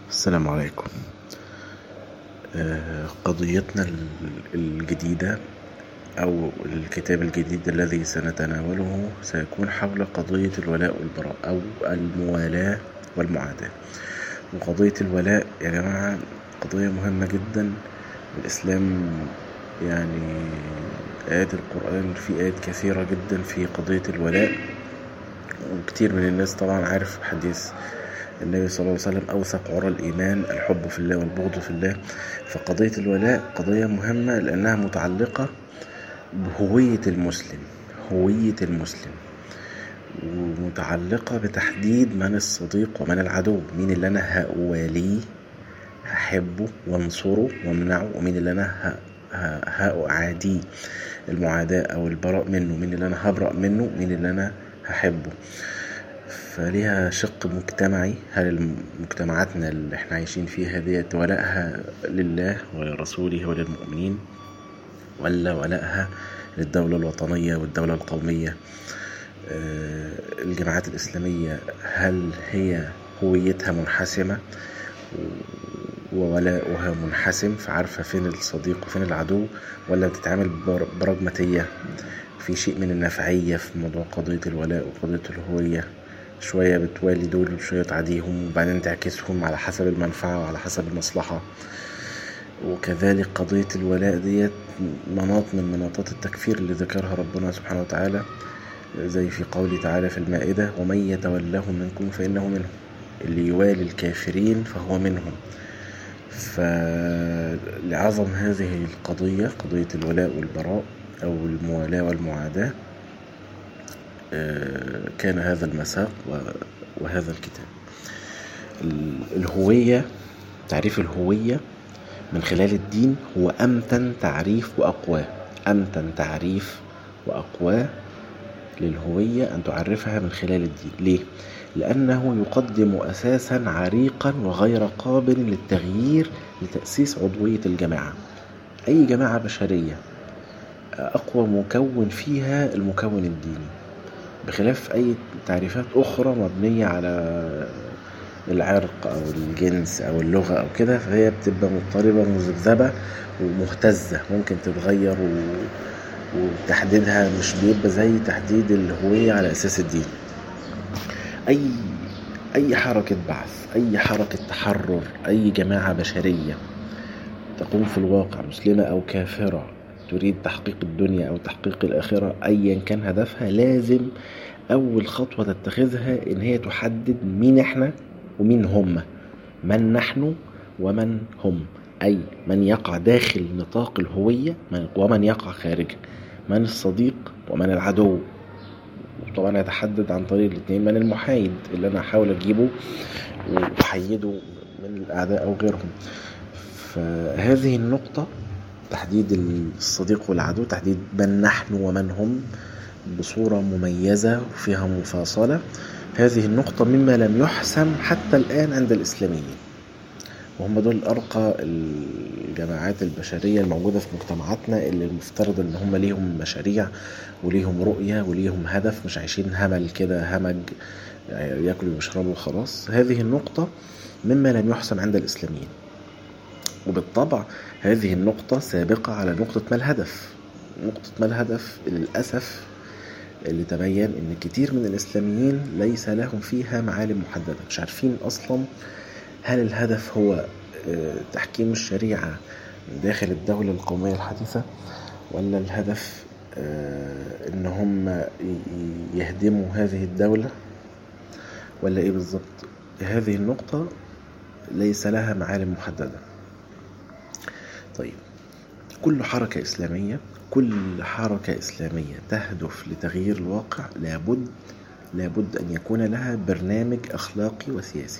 السلام عليكم آه، قضيتنا الجديدة أو الكتاب الجديد الذي سنتناوله سيكون حول قضية الولاء والبراء أو الموالاة والمعاداة وقضية الولاء يا جماعة قضية مهمة جدا الإسلام يعني آيات القرآن في آيات كثيرة جدا في قضية الولاء وكتير من الناس طبعا عارف حديث النبي صلى الله عليه وسلم أوثق عرى الإيمان الحب في الله والبغض في الله فقضية الولاء قضية مهمة لأنها متعلقة بهوية المسلم هوية المسلم ومتعلقة بتحديد من الصديق ومن العدو مين اللي أنا هأواليه هحبه وانصره وامنعه ومين اللي أنا هأعاديه المعاداة أو البراء منه مين اللي أنا هبرأ منه مين اللي أنا هحبه فليها شق مجتمعي هل مجتمعاتنا اللي احنا عايشين فيها ديت ولائها لله ولرسوله وللمؤمنين ولا ولائها للدولة الوطنية والدولة القومية آه، الجماعات الإسلامية هل هي هويتها منحسمة وولاؤها منحسم فعارفة فين الصديق وفين العدو ولا بتتعامل برجمتية في شيء من النفعية في موضوع قضية الولاء وقضية الهوية شوية بتوالي دول وشوية تعديهم وبعدين تعكسهم على حسب المنفعة وعلى حسب المصلحة وكذلك قضية الولاء ديت مناط من مناطات التكفير اللي ذكرها ربنا سبحانه وتعالى زي في قوله تعالى في المائدة ومن يتولهم منكم فإنه منهم اللي يوالي الكافرين فهو منهم فلعظم هذه القضية قضية الولاء والبراء أو الموالاة والمعاداة آه، كان هذا المساق وهذا الكتاب الهوية تعريف الهوية من خلال الدين هو أمتن تعريف وأقواه أمتن تعريف وأقواه للهوية أن تعرفها من خلال الدين ليه؟ لأنه يقدم أساسا عريقا وغير قابل للتغيير لتأسيس عضوية الجماعة أي جماعة بشرية أقوى مكون فيها المكون الديني بخلاف أي تعريفات أخرى مبنية على العرق أو الجنس أو اللغة أو كده فهي بتبقى مضطربة مذبذبة ومهتزة ممكن تتغير و... وتحديدها مش بيبقى زي تحديد الهوية على أساس الدين أي أي حركة بعث أي حركة تحرر أي جماعة بشرية تقوم في الواقع مسلمة أو كافرة تريد تحقيق الدنيا أو تحقيق الآخرة أيا كان هدفها لازم أول خطوة تتخذها إن هي تحدد مين إحنا ومين هم من نحن ومن هم أي من يقع داخل نطاق الهوية ومن يقع خارجها من الصديق ومن العدو طبعا يتحدد عن طريق الاثنين من المحايد اللي انا احاول اجيبه واحيده من الاعداء او غيرهم فهذه النقطة تحديد الصديق والعدو تحديد من نحن ومن هم بصورة مميزة وفيها مفاصلة هذه النقطة مما لم يحسم حتى الآن عند الإسلاميين وهم دول أرقى الجماعات البشرية الموجودة في مجتمعاتنا اللي المفترض إن هم ليهم مشاريع وليهم رؤية وليهم هدف مش عايشين همل كده همج ياكلوا ويشربوا وخلاص هذه النقطة مما لم يحسم عند الإسلاميين وبالطبع هذه النقطة سابقة على نقطة ما الهدف نقطة ما الهدف للأسف اللي تبين ان كتير من الاسلاميين ليس لهم فيها معالم محددة مش عارفين اصلا هل الهدف هو آه، تحكيم الشريعة داخل الدولة القومية الحديثة ولا الهدف آه، ان هم يهدموا هذه الدولة ولا ايه بالظبط هذه النقطة ليس لها معالم محددة طيب كل حركة إسلامية كل حركة إسلامية تهدف لتغيير الواقع لابد لابد أن يكون لها برنامج أخلاقي وسياسي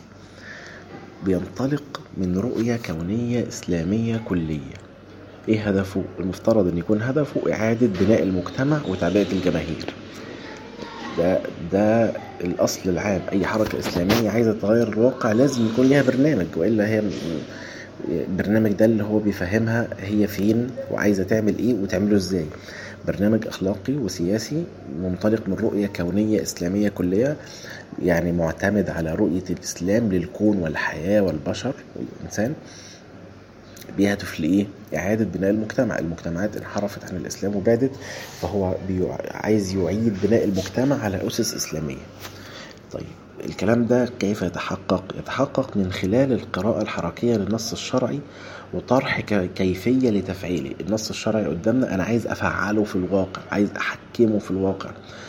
بينطلق من رؤية كونية إسلامية كلية إيه هدفه؟ المفترض أن يكون هدفه إعادة بناء المجتمع وتعبئة الجماهير ده ده الأصل العام أي حركة إسلامية عايزة تغير الواقع لازم يكون لها برنامج وإلا هي البرنامج ده اللي هو بيفهمها هي فين وعايزه تعمل ايه وتعمله ازاي برنامج أخلاقي وسياسي منطلق من رؤية كونية إسلامية كلية يعني معتمد على رؤية الإسلام للكون والحياة والبشر والإنسان بيهدف لإيه؟ إعادة بناء المجتمع المجتمعات انحرفت عن الإسلام وبعدت فهو عايز يعيد بناء المجتمع على أسس إسلامية طيب الكلام ده كيف يتحقق؟ يتحقق من خلال القراءة الحركية للنص الشرعي وطرح كيفية لتفعيله النص الشرعي قدامنا أنا عايز أفعله في الواقع عايز أحكمه في الواقع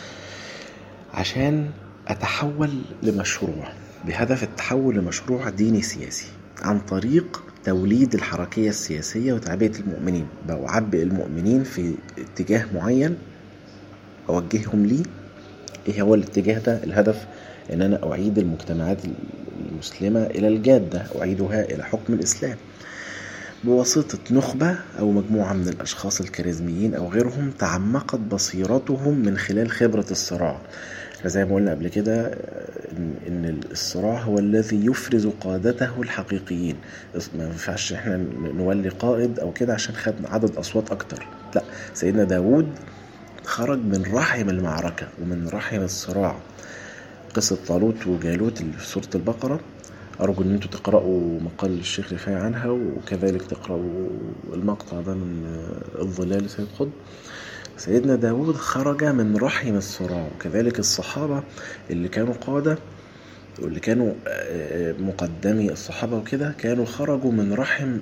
عشان أتحول لمشروع بهدف التحول لمشروع ديني سياسي عن طريق توليد الحركية السياسية وتعبئة المؤمنين بأعبئ المؤمنين في اتجاه معين أوجههم ليه إيه هو الاتجاه ده الهدف إن أنا أعيد المجتمعات المسلمة إلى الجادة أعيدها إلى حكم الإسلام بواسطة نخبة أو مجموعة من الأشخاص الكاريزميين أو غيرهم تعمقت بصيرتهم من خلال خبرة الصراع زي ما قلنا قبل كده ان الصراع هو الذي يفرز قادته الحقيقيين ما ينفعش احنا نولي قائد او كده عشان خد عدد اصوات اكتر لا سيدنا داود خرج من رحم المعركة ومن رحم الصراع قصة طالوت وجالوت اللي في سورة البقرة أرجو إن أنتوا تقرأوا مقال الشيخ رفاعي عنها وكذلك تقرأوا المقطع ده من الظلال لسيد قطب سيدنا داود خرج من رحم الصراع وكذلك الصحابة اللي كانوا قادة واللي كانوا مقدمي الصحابة وكده كانوا خرجوا من رحم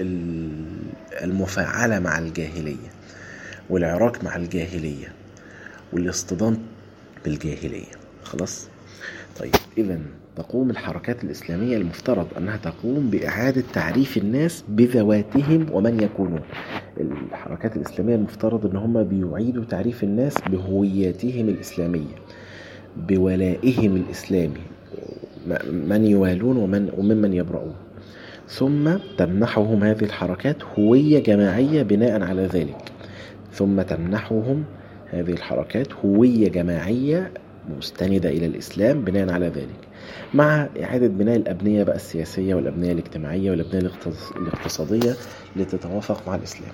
المفاعلة مع الجاهلية والعراك مع الجاهلية والاصطدام بالجاهلية خلاص طيب إذا تقوم الحركات الإسلامية المفترض أنها تقوم بإعادة تعريف الناس بذواتهم ومن يكونون الحركات الإسلامية المفترض أن هم بيعيدوا تعريف الناس بهوياتهم الإسلامية بولائهم الإسلامي من يوالون ومن وممن يبرؤون ثم تمنحهم هذه الحركات هوية جماعية بناء على ذلك ثم تمنحهم هذه الحركات هوية جماعية مستندة إلى الإسلام بناء على ذلك مع إعادة بناء الأبنية بقى السياسية والأبنية الاجتماعية والأبنية الاقتصادية لتتوافق مع الإسلام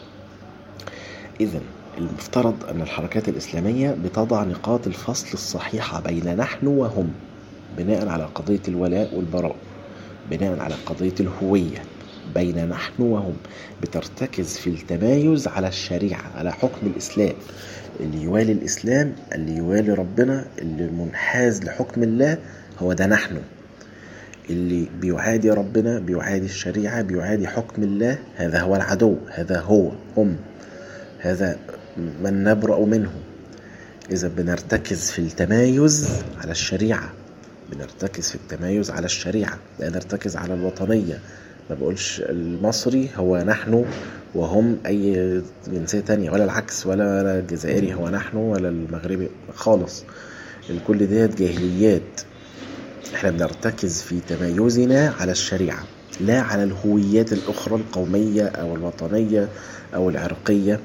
إذا المفترض أن الحركات الإسلامية بتضع نقاط الفصل الصحيحة بين نحن وهم بناء على قضية الولاء والبراء بناء على قضية الهوية بين نحن وهم بترتكز في التمايز على الشريعة على حكم الإسلام اللي يوالي الإسلام اللي يوالي ربنا اللي منحاز لحكم الله هو ده نحن اللي بيعادي ربنا بيعادي الشريعة بيعادي حكم الله هذا هو العدو هذا هو هم هذا من نبرأ منه إذا بنرتكز في التمايز على الشريعة بنرتكز في التمايز على الشريعة لا نرتكز على الوطنية ما بقولش المصري هو نحن وهم أي جنسية تانية ولا العكس ولا الجزائري هو نحن ولا المغربي خالص الكل ديت جاهليات احنا بنرتكز في تمايزنا على الشريعة لا على الهويات الأخرى القومية أو الوطنية أو العرقية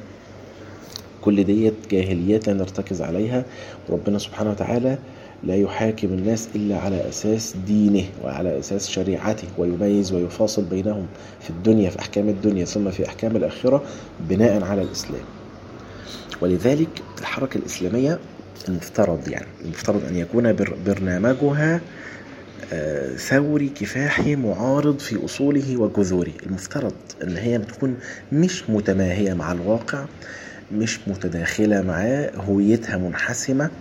كل ديت جاهليات لا نرتكز عليها وربنا سبحانه وتعالى لا يحاكم الناس إلا على أساس دينه وعلى أساس شريعته ويميز ويفاصل بينهم في الدنيا في أحكام الدنيا ثم في أحكام الآخرة بناء على الإسلام ولذلك الحركة الإسلامية المفترض يعني المفترض أن يكون برنامجها ثوري كفاحي معارض في أصوله وجذوره المفترض أن هي بتكون مش متماهية مع الواقع مش متداخلة معاه هويتها منحسمة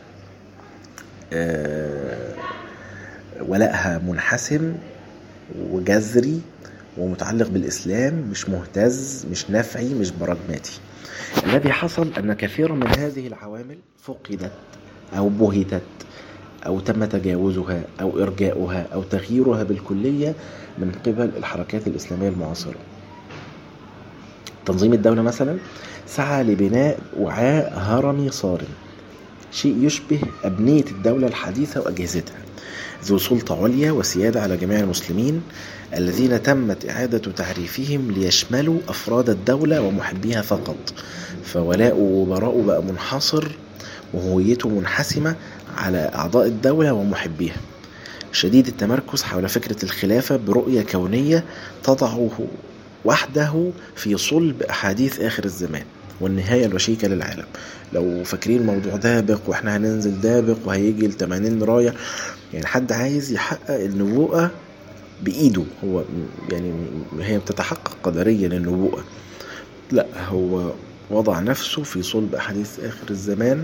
ولائها منحسم وجذري ومتعلق بالإسلام مش مهتز مش نفعي مش براجماتي الذي حصل أن كثيرا من هذه العوامل فقدت أو بهتت أو تم تجاوزها أو إرجاؤها أو تغييرها بالكلية من قبل الحركات الإسلامية المعاصرة تنظيم الدولة مثلا سعى لبناء وعاء هرمي صارم شيء يشبه أبنية الدولة الحديثة وأجهزتها ذو سلطة عليا وسيادة على جميع المسلمين الذين تمت إعادة تعريفهم ليشملوا أفراد الدولة ومحبيها فقط فولاء وبراء بقى منحصر وهويته منحسمة على أعضاء الدولة ومحبيها شديد التمركز حول فكرة الخلافة برؤية كونية تضعه وحده في صلب أحاديث آخر الزمان والنهاية الوشيكة للعالم لو فاكرين الموضوع دابق واحنا هننزل دابق وهيجي ال 80 راية يعني حد عايز يحقق النبوءة بإيده هو يعني هي بتتحقق قدريا النبوءة لا هو وضع نفسه في صلب أحاديث آخر الزمان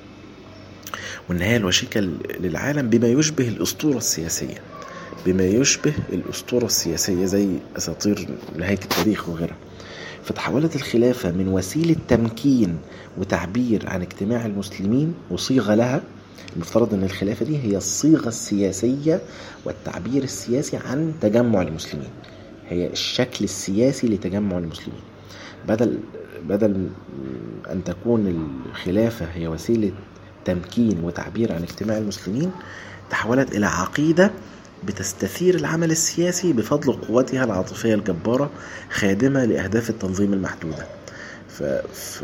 والنهاية الوشيكة للعالم بما يشبه الأسطورة السياسية بما يشبه الأسطورة السياسية زي أساطير نهاية التاريخ وغيرها فتحولت الخلافة من وسيلة تمكين وتعبير عن اجتماع المسلمين وصيغة لها المفترض ان الخلافة دي هي الصيغة السياسية والتعبير السياسي عن تجمع المسلمين هي الشكل السياسي لتجمع المسلمين بدل بدل ان تكون الخلافة هي وسيلة تمكين وتعبير عن اجتماع المسلمين تحولت الى عقيدة بتستثير العمل السياسي بفضل قوتها العاطفية الجبارة خادمة لأهداف التنظيم المحدودة ف... ف...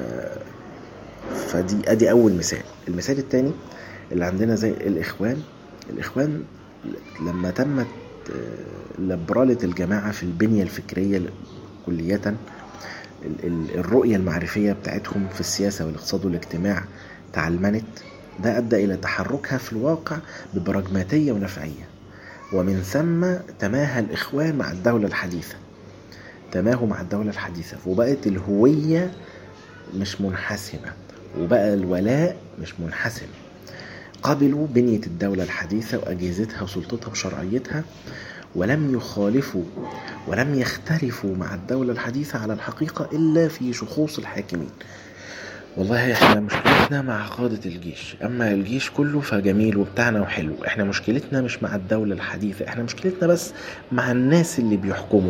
فدي ادي اول مثال المثال الثاني اللي عندنا زي الاخوان الاخوان لما تمت لبرالة الجماعة في البنية الفكرية كلية الرؤية المعرفية بتاعتهم في السياسة والاقتصاد والاجتماع تعلمنت ده أدى إلى تحركها في الواقع ببراجماتية ونفعية ومن ثم تماهى الإخوان مع الدولة الحديثة تماهوا مع الدولة الحديثة وبقت الهوية مش منحسمة وبقى الولاء مش منحسم قبلوا بنية الدولة الحديثة وأجهزتها وسلطتها وشرعيتها ولم يخالفوا ولم يختلفوا مع الدولة الحديثة على الحقيقة إلا في شخوص الحاكمين والله احنا مشكلتنا مع قادة الجيش اما الجيش كله فجميل وبتاعنا وحلو احنا مشكلتنا مش مع الدولة الحديثة احنا مشكلتنا بس مع الناس اللي بيحكموا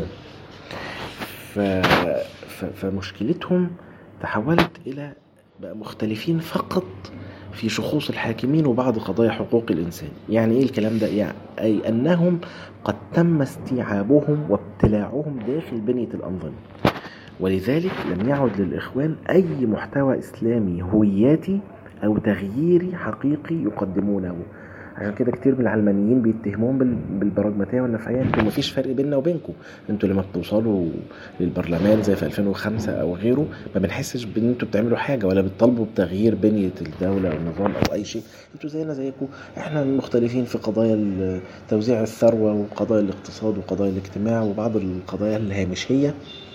ف... ف... فمشكلتهم تحولت الى بقى مختلفين فقط في شخوص الحاكمين وبعض قضايا حقوق الإنسان يعني إيه الكلام ده يعني أي أنهم قد تم استيعابهم وابتلاعهم داخل بنية الأنظمة ولذلك لم يعد للإخوان أي محتوى إسلامي هوياتي أو تغييري حقيقي يقدمونه عشان كده كتير من العلمانيين بيتهموهم بالبراجماتيه والنفعيه انتوا مفيش فرق بيننا وبينكم انتوا لما بتوصلوا للبرلمان زي في 2005 او غيره ما بنحسش بان انتوا بتعملوا حاجه ولا بتطالبوا بتغيير بنيه الدوله او النظام او اي شيء انتوا زينا زيكم احنا مختلفين في قضايا توزيع الثروه وقضايا الاقتصاد وقضايا الاجتماع وبعض القضايا الهامشيه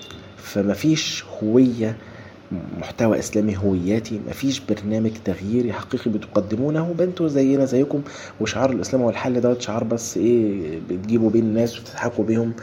فمفيش هويه محتوى اسلامي هوياتي مفيش برنامج تغييري حقيقي بتقدمونه بنتوا زينا زيكم وشعار الاسلام والحل دوت شعار بس ايه بتجيبوا بين الناس وتضحكوا بيهم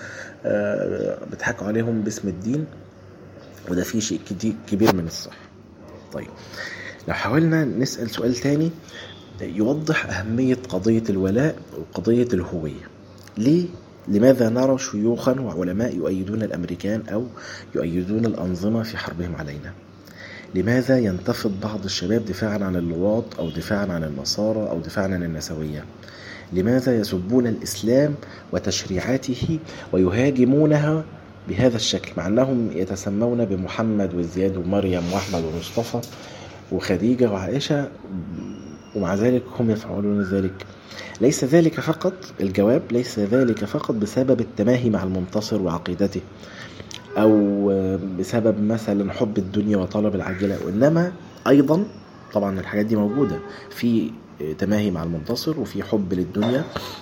آه بتضحكوا عليهم باسم الدين وده فيه شيء كبير من الصح طيب لو حاولنا نسأل سؤال تاني يوضح أهمية قضية الولاء وقضية الهوية ليه لماذا نرى شيوخا وعلماء يؤيدون الامريكان او يؤيدون الانظمه في حربهم علينا لماذا ينتفض بعض الشباب دفاعا عن اللواط او دفاعا عن النصارى او دفاعا عن النسويه لماذا يسبون الاسلام وتشريعاته ويهاجمونها بهذا الشكل مع انهم يتسمون بمحمد وزياد ومريم واحمد ومصطفى وخديجه وعائشه ومع ذلك هم يفعلون ذلك ليس ذلك فقط الجواب ليس ذلك فقط بسبب التماهي مع المنتصر وعقيدته أو بسبب مثلا حب الدنيا وطلب العاجلة وإنما أيضا طبعا الحاجات دي موجودة في تماهي مع المنتصر وفي حب للدنيا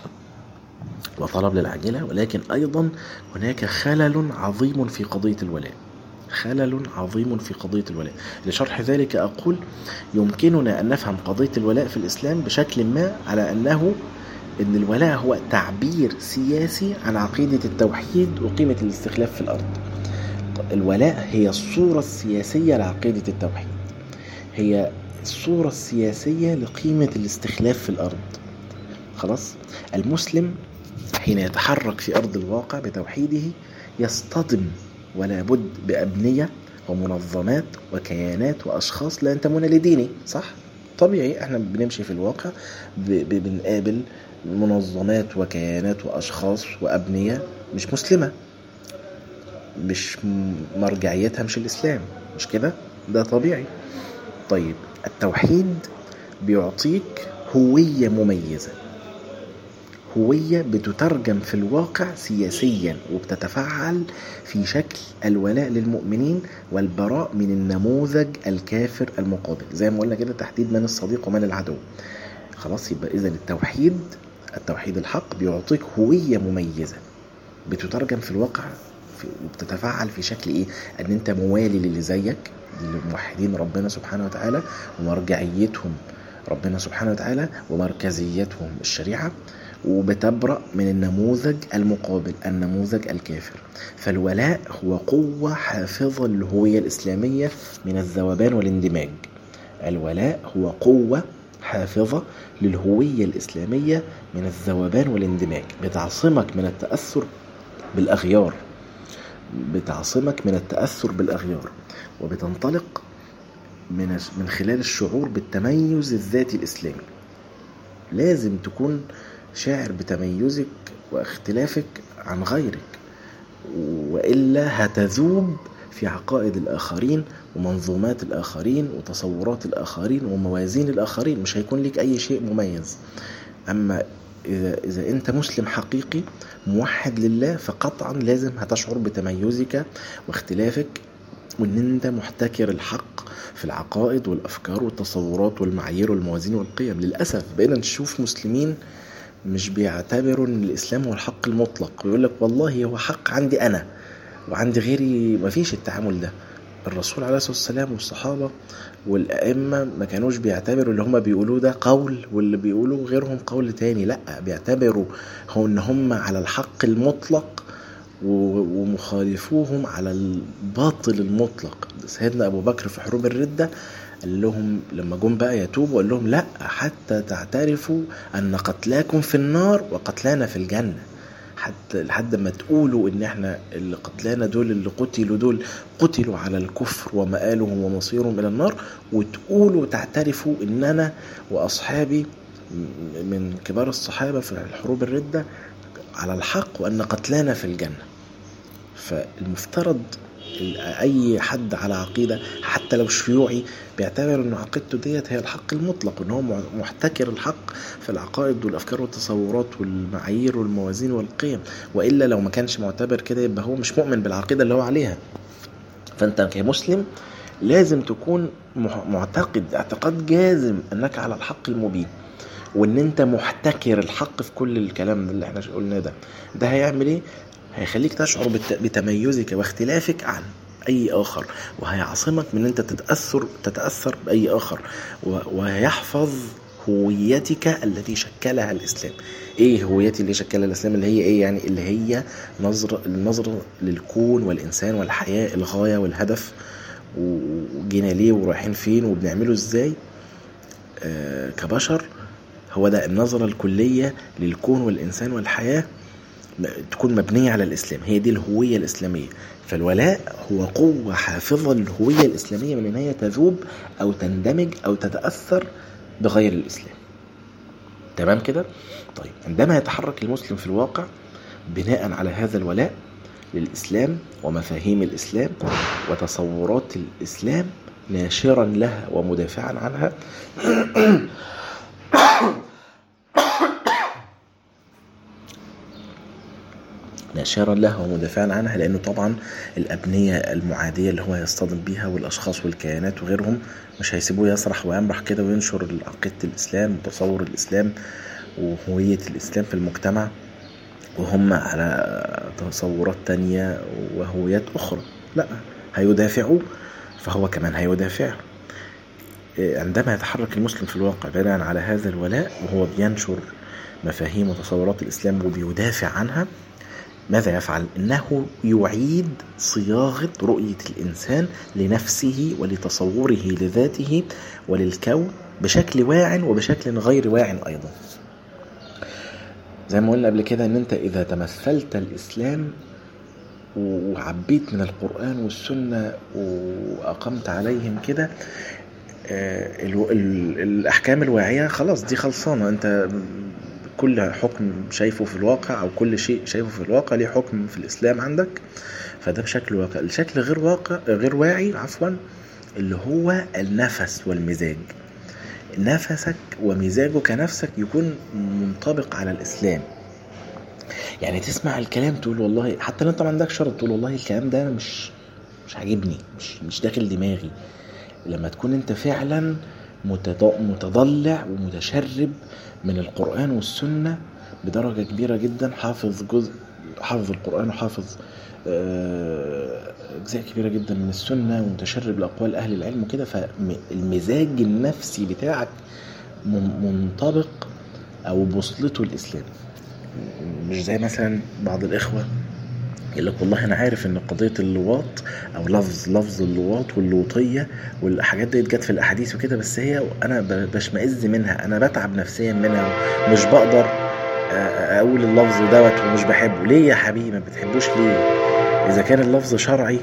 وطلب للعاجلة ولكن أيضا هناك خلل عظيم في قضية الولاء خلل عظيم في قضية الولاء لشرح ذلك أقول يمكننا أن نفهم قضية الولاء في الإسلام بشكل ما على أنه أن الولاء هو تعبير سياسي عن عقيدة التوحيد وقيمة الاستخلاف في الأرض الولاء هي الصورة السياسية لعقيدة التوحيد هي الصورة السياسية لقيمة الاستخلاف في الأرض خلاص المسلم حين يتحرك في أرض الواقع بتوحيده يصطدم ولا بد بأبنية ومنظمات وكيانات وأشخاص لا ينتمون لديني صح؟ طبيعي احنا بنمشي في الواقع بنقابل منظمات وكيانات وأشخاص وأبنية مش مسلمة مش مرجعيتها مش الإسلام مش كده؟ ده طبيعي طيب التوحيد بيعطيك هوية مميزة هوية بتترجم في الواقع سياسيا وبتتفعل في شكل الولاء للمؤمنين والبراء من النموذج الكافر المقابل زي ما قلنا كده تحديد من الصديق ومن العدو خلاص يبقى إذا التوحيد التوحيد الحق بيعطيك هوية مميزة بتترجم في الواقع في وبتتفعل في شكل ايه ان انت موالي للي زيك للموحدين ربنا سبحانه وتعالى ومرجعيتهم ربنا سبحانه وتعالى ومركزيتهم الشريعة وبتبرأ من النموذج المقابل النموذج الكافر فالولاء هو قوة حافظة للهوية الإسلامية من الذوبان والاندماج الولاء هو قوة حافظة للهوية الإسلامية من الذوبان والاندماج بتعصمك من التأثر بالأغيار بتعصمك من التأثر بالأغيار وبتنطلق من من خلال الشعور بالتميز الذاتي الإسلامي لازم تكون شاعر بتميزك واختلافك عن غيرك وإلا هتذوب في عقائد الآخرين ومنظومات الآخرين وتصورات الآخرين وموازين الآخرين مش هيكون لك أي شيء مميز أما إذا, إذا أنت مسلم حقيقي موحد لله فقطعا لازم هتشعر بتميزك واختلافك وان انت محتكر الحق في العقائد والافكار والتصورات والمعايير والموازين والقيم للاسف بقينا نشوف مسلمين مش بيعتبروا ان الاسلام هو الحق المطلق ويقول لك والله هو حق عندي انا وعند غيري مفيش التعامل ده الرسول عليه الصلاه والسلام والصحابه والائمه ما كانوش بيعتبروا اللي هم بيقولوه ده قول واللي بيقولوه غيرهم قول تاني لا بيعتبروا هو ان هم على الحق المطلق ومخالفوهم على الباطل المطلق سيدنا ابو بكر في حروب الرده قال لهم لما جم بقى يتوبوا قال لهم لا حتى تعترفوا ان قتلاكم في النار وقتلانا في الجنه حتى لحد ما تقولوا ان احنا اللي قتلانا دول اللي قتلوا دول قتلوا على الكفر ومآلهم ومصيرهم الى النار وتقولوا تعترفوا ان انا واصحابي من كبار الصحابه في الحروب الرده على الحق وان قتلانا في الجنه فالمفترض اي حد على عقيده حتى لو شيوعي بيعتبر ان عقيدته ديت هي الحق المطلق وان هو محتكر الحق في العقائد والافكار والتصورات والمعايير والموازين والقيم والا لو ما كانش معتبر كده يبقى هو مش مؤمن بالعقيده اللي هو عليها فانت كمسلم لازم تكون معتقد اعتقاد جازم انك على الحق المبين وان انت محتكر الحق في كل الكلام اللي احنا قلناه ده ده هيعمل ايه هيخليك تشعر بتميزك واختلافك عن اي اخر وهيعصمك من انت تتاثر تتاثر باي اخر وهيحفظ هويتك التي شكلها الاسلام ايه هويتي اللي شكلها الاسلام اللي هي ايه يعني اللي هي نظرة النظرة للكون والانسان والحياة الغاية والهدف وجينا ليه ورايحين فين وبنعمله ازاي آه كبشر هو ده النظرة الكلية للكون والإنسان والحياة تكون مبنية على الإسلام هي دي الهوية الإسلامية فالولاء هو قوة حافظة للهوية الإسلامية من أن هي تذوب أو تندمج أو تتأثر بغير الإسلام تمام كده؟ طيب عندما يتحرك المسلم في الواقع بناء على هذا الولاء للإسلام ومفاهيم الإسلام وتصورات الإسلام ناشرا لها ومدافعا عنها ناشرا لها ومدافعا عنها لانه طبعا الابنيه المعاديه اللي هو يصطدم بيها والاشخاص والكيانات وغيرهم مش هيسيبوه يسرح ويمرح كده وينشر عقيده الاسلام وتصور الاسلام وهويه الاسلام في المجتمع وهم على تصورات تانية وهويات أخرى لا هيدافعوا فهو كمان هيدافع عندما يتحرك المسلم في الواقع بناء على هذا الولاء وهو بينشر مفاهيم وتصورات الإسلام وبيدافع عنها ماذا يفعل؟ إنه يعيد صياغة رؤية الإنسان لنفسه ولتصوره لذاته وللكون بشكل واع وبشكل غير واع أيضا زي ما قلنا قبل كده ان انت اذا تمثلت الاسلام وعبيت من القرآن والسنة وأقمت عليهم كده الأحكام الواعية خلاص دي خلصانة أنت كل حكم شايفه في الواقع أو كل شيء شايفه في الواقع ليه حكم في الإسلام عندك فده بشكل واقع الشكل غير واقع غير واعي عفوا اللي هو النفس والمزاج نفسك ومزاجه كنفسك يكون منطبق على الإسلام يعني تسمع الكلام تقول والله حتى لو انت ما عندكش شرط تقول والله الكلام ده مش مش عاجبني مش مش داخل دماغي لما تكون انت فعلا متضلع ومتشرب من القرآن والسنة بدرجة كبيرة جدا حافظ جزء حافظ القرآن وحافظ آه، أجزاء كبيرة جدا من السنة ومتشرب لأقوال أهل العلم وكده فالمزاج النفسي بتاعك منطبق أو بوصلته الإسلام مش زي مثلا بعض الإخوة يقول لك والله انا عارف ان قضيه اللواط او لفظ لفظ اللواط واللوطيه والحاجات دي جت في الاحاديث وكده بس هي انا بشمئز منها انا بتعب نفسيا منها ومش بقدر اقول اللفظ دوت ومش بحبه ليه يا حبيبي ما بتحبوش ليه اذا كان اللفظ شرعي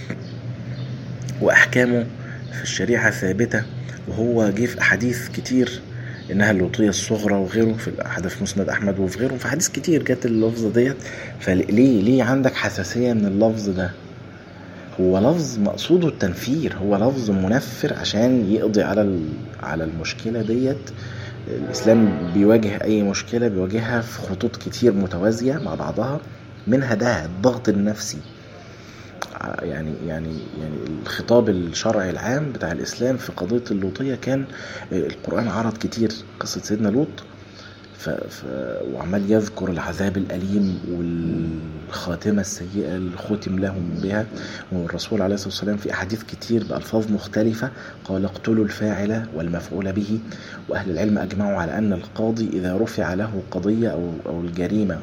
واحكامه في الشريعه ثابته وهو جه في احاديث كتير انها اللوطيه الصغرى وغيره في الاحاديث مسند احمد وفي غيره في حديث كتير جت اللفظه ديت فليه ليه عندك حساسيه من اللفظ ده هو لفظ مقصوده التنفير هو لفظ منفر عشان يقضي على على المشكله ديت الاسلام بيواجه اي مشكله بيواجهها في خطوط كتير متوازيه مع بعضها منها ده الضغط النفسي يعني يعني يعني الخطاب الشرعي العام بتاع الاسلام في قضيه اللوطيه كان القران عرض كتير قصه سيدنا لوط ف... ف... وعمال يذكر العذاب الأليم والخاتمة السيئة اللي ختم لهم بها والرسول عليه الصلاة والسلام في أحاديث كتير بألفاظ مختلفة قال اقتلوا الفاعل والمفعول به وأهل العلم أجمعوا على أن القاضي إذا رفع له قضية أو, أو الجريمة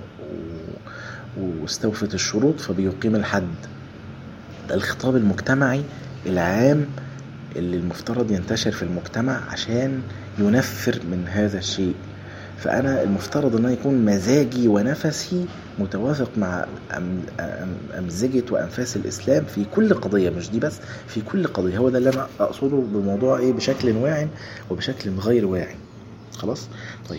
واستوفت الشروط فبيقيم الحد ده الخطاب المجتمعي العام اللي المفترض ينتشر في المجتمع عشان ينفر من هذا الشيء فأنا المفترض أن يكون مزاجي ونفسي متوافق مع أمزجة وأنفاس الإسلام في كل قضية مش دي بس في كل قضية هو ده اللي أنا أقصده بموضوع إيه بشكل واعي وبشكل غير واعي خلاص طيب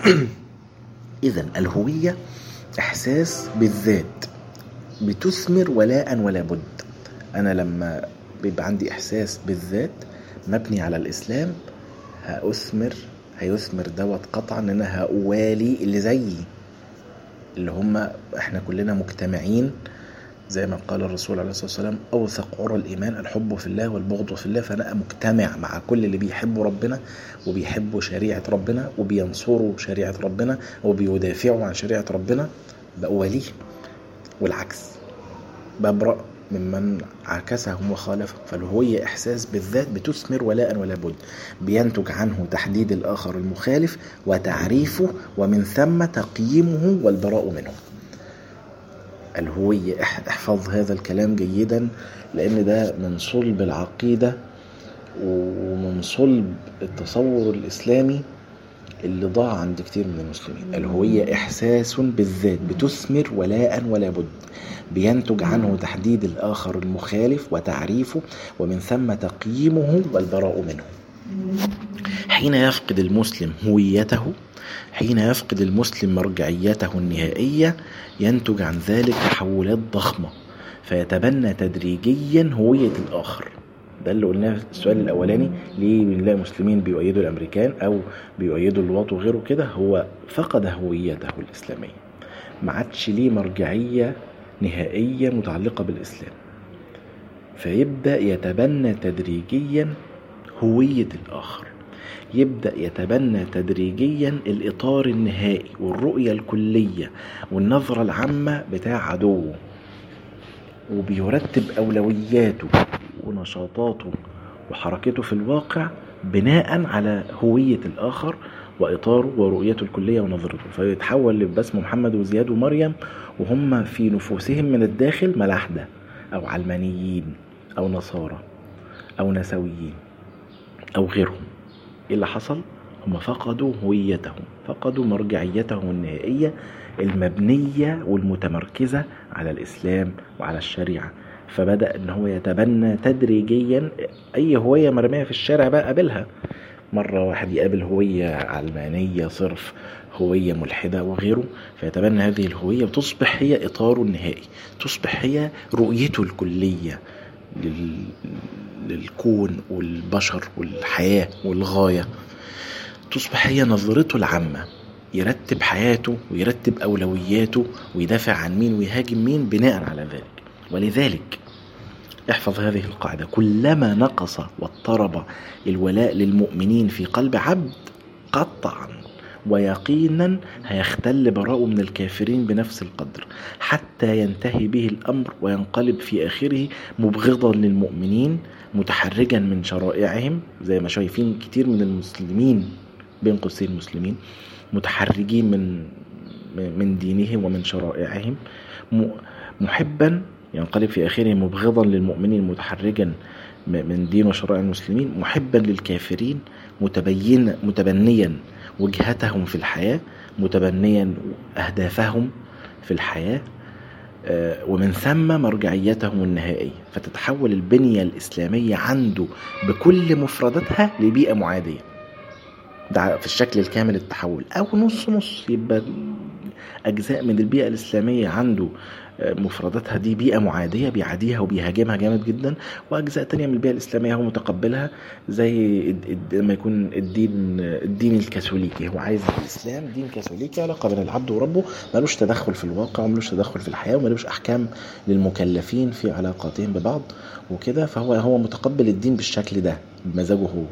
إذا الهوية إحساس بالذات بتثمر ولاء ولا بد أنا لما بيبقى عندي إحساس بالذات مبني على الإسلام هأثمر هيثمر دوت قطعا ان انا هأوالي اللي زيي اللي هم احنا كلنا مجتمعين زي ما قال الرسول عليه الصلاه والسلام اوثق عرى الايمان الحب في الله والبغض في الله فانا مجتمع مع كل اللي بيحبوا ربنا وبيحبوا شريعه ربنا وبينصروا شريعه ربنا وبيدافعوا عن شريعه ربنا بأواليه والعكس ببرأ ممن عكسهم وخالفهم فالهوية إحساس بالذات بتثمر ولاء ولا بد بينتج عنه تحديد الآخر المخالف وتعريفه ومن ثم تقييمه والبراء منه الهوية احفظ هذا الكلام جيدا لأن ده من صلب العقيدة ومن صلب التصور الإسلامي اللي ضاع عند كتير من المسلمين الهوية إحساس بالذات بتثمر ولاء ولا بد بينتج عنه تحديد الآخر المخالف وتعريفه ومن ثم تقييمه والبراء منه حين يفقد المسلم هويته حين يفقد المسلم مرجعيته النهائية ينتج عن ذلك تحولات ضخمة فيتبنى تدريجيا هوية الآخر ده اللي قلناه في السؤال الاولاني ليه بنلاقي مسلمين بيؤيدوا الامريكان او بيؤيدوا اللواط وغيره كده هو فقد هويته الاسلاميه ما عادش ليه مرجعيه نهائيه متعلقه بالاسلام فيبدا يتبنى تدريجيا هويه الاخر يبدا يتبنى تدريجيا الاطار النهائي والرؤيه الكليه والنظره العامه بتاع عدوه وبيرتب اولوياته ونشاطاته وحركته في الواقع بناء على هوية الآخر وإطاره ورؤيته الكلية ونظرته فيتحول لبسم محمد وزياد ومريم وهم في نفوسهم من الداخل ملاحدة أو علمانيين أو نصارى أو نسويين أو غيرهم إيه اللي حصل؟ هم فقدوا هويتهم فقدوا مرجعيتهم النهائية المبنية والمتمركزة على الإسلام وعلى الشريعة فبدأ ان هو يتبنى تدريجيا اي هوية مرمية في الشارع بقى قابلها مرة واحد يقابل هوية علمانية صرف هوية ملحدة وغيره فيتبنى هذه الهوية وتصبح هي إطاره النهائي تصبح هي رؤيته الكلية لل... للكون والبشر والحياة والغاية تصبح هي نظرته العامة يرتب حياته ويرتب أولوياته ويدافع عن مين ويهاجم مين بناء على ذلك ولذلك احفظ هذه القاعدة كلما نقص واضطرب الولاء للمؤمنين في قلب عبد قطعا ويقينا هيختل براءه من الكافرين بنفس القدر حتى ينتهي به الأمر وينقلب في آخره مبغضا للمؤمنين متحرجا من شرائعهم زي ما شايفين كتير من المسلمين بين قوسين المسلمين متحرجين من من دينهم ومن شرائعهم محبا ينقلب في آخره مبغضا للمؤمنين متحرجا من دين وشرائع المسلمين محبا للكافرين متبين متبنيا وجهتهم في الحياة متبنيا أهدافهم في الحياة آه، ومن ثم مرجعيتهم النهائية فتتحول البنية الإسلامية عنده بكل مفرداتها لبيئة معادية ده في الشكل الكامل التحول أو نص نص يبقى أجزاء من البيئة الإسلامية عنده مفرداتها دي بيئة معادية بيعاديها وبيهاجمها جامد جدا وأجزاء تانية من البيئة الإسلامية هو متقبلها زي لما يكون الدين الدين الكاثوليكي هو عايز الإسلام دين كاثوليكي علاقة بين العبد وربه ملوش تدخل في الواقع وملوش تدخل في الحياة وملوش أحكام للمكلفين في علاقاتهم ببعض وكده فهو هو متقبل الدين بالشكل ده بمزاجه هو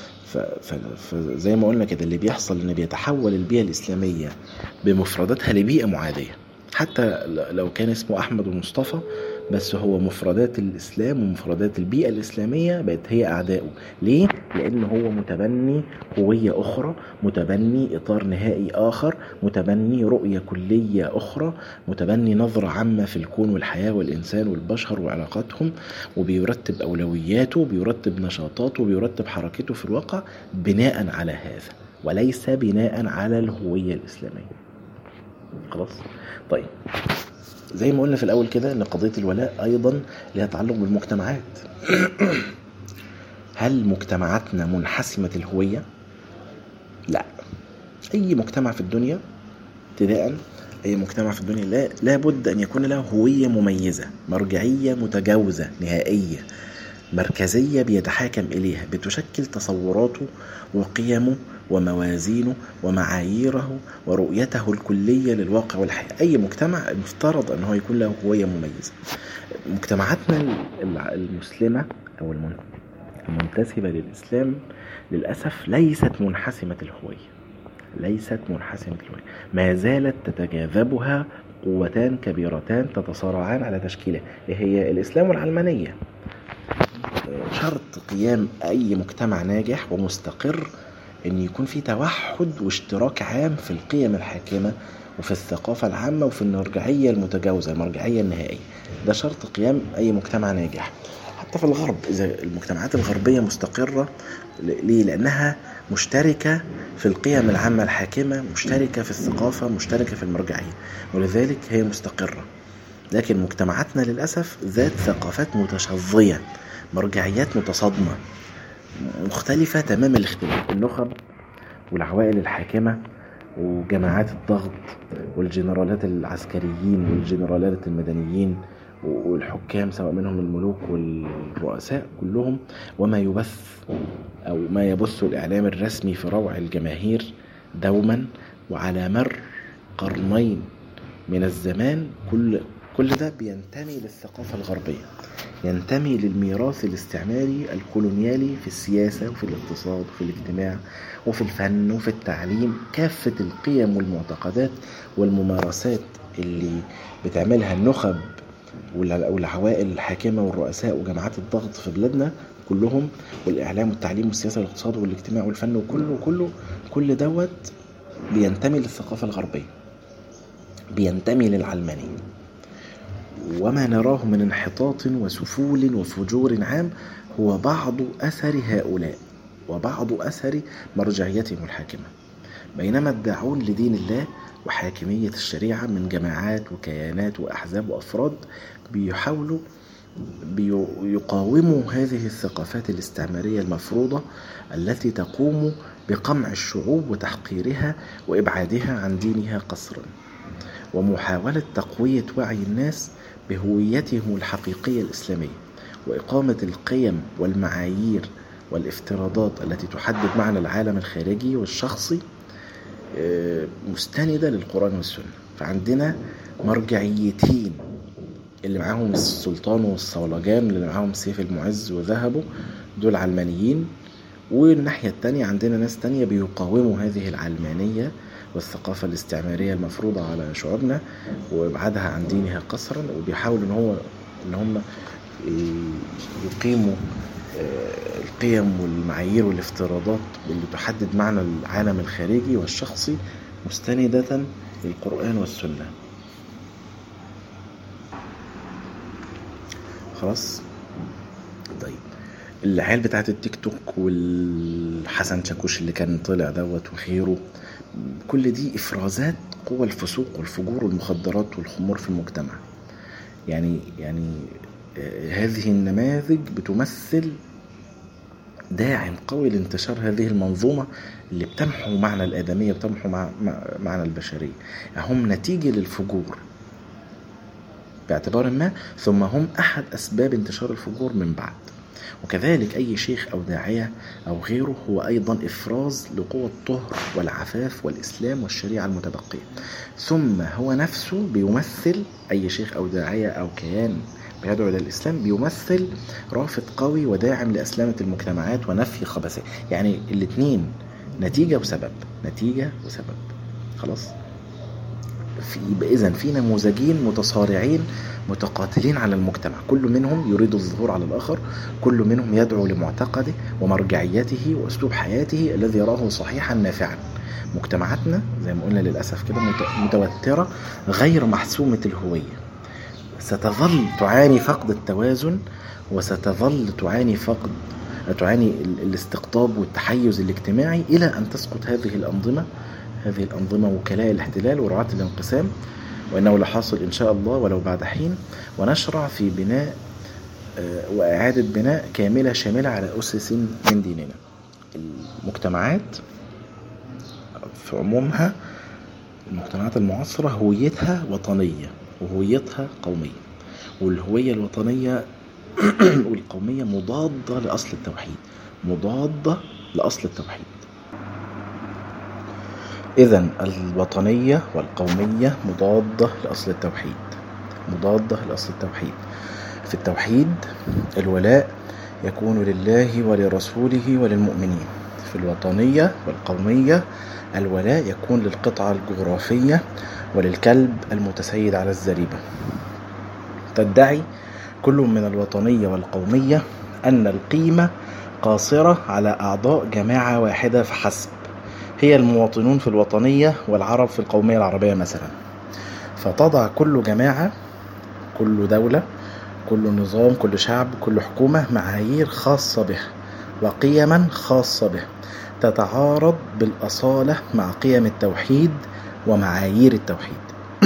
فزي ما قلنا كده اللي بيحصل ان بيتحول البيئة الإسلامية بمفرداتها لبيئة معادية حتى لو كان اسمه أحمد ومصطفى بس هو مفردات الإسلام ومفردات البيئة الإسلامية بقت هي أعدائه ليه؟ لأن هو متبني هوية أخرى متبني إطار نهائي آخر متبني رؤية كلية أخرى متبني نظرة عامة في الكون والحياة والإنسان والبشر وعلاقاتهم وبيرتب أولوياته وبيرتب نشاطاته وبيرتب حركته في الواقع بناء على هذا وليس بناء على الهوية الإسلامية خلاص طيب زي ما قلنا في الاول كده ان قضيه الولاء ايضا لها تعلق بالمجتمعات هل مجتمعاتنا منحسمه الهويه لا اي مجتمع في الدنيا ابتداء اي مجتمع في الدنيا لا لابد ان يكون له هويه مميزه مرجعيه متجاوزه نهائيه مركزيه بيتحاكم اليها بتشكل تصوراته وقيمه وموازينه ومعاييره ورؤيته الكلية للواقع والحياة أي مجتمع المفترض أن هو يكون له هوية مميزة مجتمعاتنا المسلمة أو المنتسبة للإسلام للأسف ليست منحسمة الهوية ليست منحسمة الهوية ما زالت تتجاذبها قوتان كبيرتان تتصارعان على تشكيلها هي الإسلام والعلمانية شرط قيام أي مجتمع ناجح ومستقر ان يكون في توحد واشتراك عام في القيم الحاكمه وفي الثقافة العامة وفي المرجعية المتجاوزة المرجعية النهائية ده شرط قيام أي مجتمع ناجح حتى في الغرب إذا المجتمعات الغربية مستقرة ليه؟ لأنها مشتركة في القيم العامة الحاكمة مشتركة في الثقافة مشتركة في المرجعية ولذلك هي مستقرة لكن مجتمعاتنا للأسف ذات ثقافات متشظية مرجعيات متصادمة مختلفة تمام الاختلاف النخب والعوائل الحاكمة وجماعات الضغط والجنرالات العسكريين والجنرالات المدنيين والحكام سواء منهم الملوك والرؤساء كلهم وما يبث أو ما يبث الإعلام الرسمي في روع الجماهير دوما وعلى مر قرنين من الزمان كل كل ده بينتمي للثقافة الغربية ينتمي للميراث الاستعماري الكولونيالي في السياسة وفي الاقتصاد وفي الاجتماع وفي الفن وفي التعليم كافة القيم والمعتقدات والممارسات اللي بتعملها النخب والعوائل الحاكمة والرؤساء وجماعات الضغط في بلادنا كلهم والإعلام والتعليم والسياسة والاقتصاد والاجتماع والفن وكله كله كل دوت بينتمي للثقافة الغربية بينتمي للعلمانية وما نراه من انحطاط وسفول وفجور عام هو بعض أثر هؤلاء وبعض أثر مرجعيتهم الحاكمة بينما الداعون لدين الله وحاكمية الشريعة من جماعات وكيانات وأحزاب وأفراد بيحاولوا بيقاوموا هذه الثقافات الاستعمارية المفروضة التي تقوم بقمع الشعوب وتحقيرها وإبعادها عن دينها قصرا ومحاولة تقوية وعي الناس بهويتهم الحقيقية الإسلامية وإقامة القيم والمعايير والافتراضات التي تحدد معنى العالم الخارجي والشخصي آه، مستندة للقرآن والسنة فعندنا مرجعيتين اللي معاهم السلطان والصولجان اللي معاهم سيف المعز وذهبه دول علمانيين والناحية التانية عندنا ناس تانية بيقاوموا هذه العلمانية والثقافة الاستعمارية المفروضة على شعوبنا وإبعادها عن دينها قسرا وبيحاولوا إن هو إن هم يقيموا آه، القيم والمعايير والافتراضات اللي تحدد معنى العالم الخارجي والشخصي مستندة للقرآن والسنة خلاص طيب العيال بتاعت التيك توك والحسن شاكوش اللي كان طلع دوت وخيره كل دي افرازات قوى الفسوق والفجور والمخدرات والخمور في المجتمع يعني يعني آه، هذه النماذج بتمثل داعم قوي لانتشار هذه المنظومة اللي بتمحو معنى الآدمية بتمحو معنى البشرية يعني هم نتيجة للفجور باعتبار ما ثم هم أحد أسباب انتشار الفجور من بعد وكذلك أي شيخ أو داعية أو غيره هو أيضا إفراز لقوة الطهر والعفاف والإسلام والشريعة المتبقية ثم هو نفسه بيمثل أي شيخ أو داعية أو كيان بيدعو إلى الإسلام بيمثل رافد قوي وداعم لأسلامة المجتمعات ونفي خبثها يعني الاثنين نتيجة وسبب نتيجة وسبب خلاص في إذا في نموذجين متصارعين متقاتلين على المجتمع كل منهم يريد الظهور على الآخر كل منهم يدعو لمعتقده ومرجعيته وأسلوب حياته الذي يراه صحيحا نافعا مجتمعاتنا زي ما قلنا للأسف كده متوترة غير محسومة الهوية ستظل تعاني فقد التوازن وستظل تعاني فقد تعاني الاستقطاب والتحيز الاجتماعي إلى أن تسقط هذه الأنظمة هذه الأنظمة وكلاء الاحتلال ورعاة الانقسام وإنه لحاصل إن شاء الله ولو بعد حين ونشرع في بناء آه، وإعادة بناء كاملة شاملة على أسس من ديننا المجتمعات في عمومها المجتمعات المعاصرة هويتها وطنية وهويتها قومية والهوية الوطنية والقومية مضادة لأصل التوحيد مضادة لأصل التوحيد إذا الوطنية والقومية مضادة لأصل التوحيد مضادة لأصل التوحيد في التوحيد الولاء يكون لله ولرسوله وللمؤمنين في الوطنية والقومية الولاء يكون للقطعة الجغرافية وللكلب المتسيد على الزريبة تدعي كل من الوطنية والقومية أن القيمة قاصرة على أعضاء جماعة واحدة فحسب هي المواطنون في الوطنية والعرب في القومية العربية مثلا فتضع كل جماعة كل دولة كل نظام كل شعب كل حكومة معايير خاصة به وقيما خاصة به تتعارض بالأصالة مع قيم التوحيد ومعايير التوحيد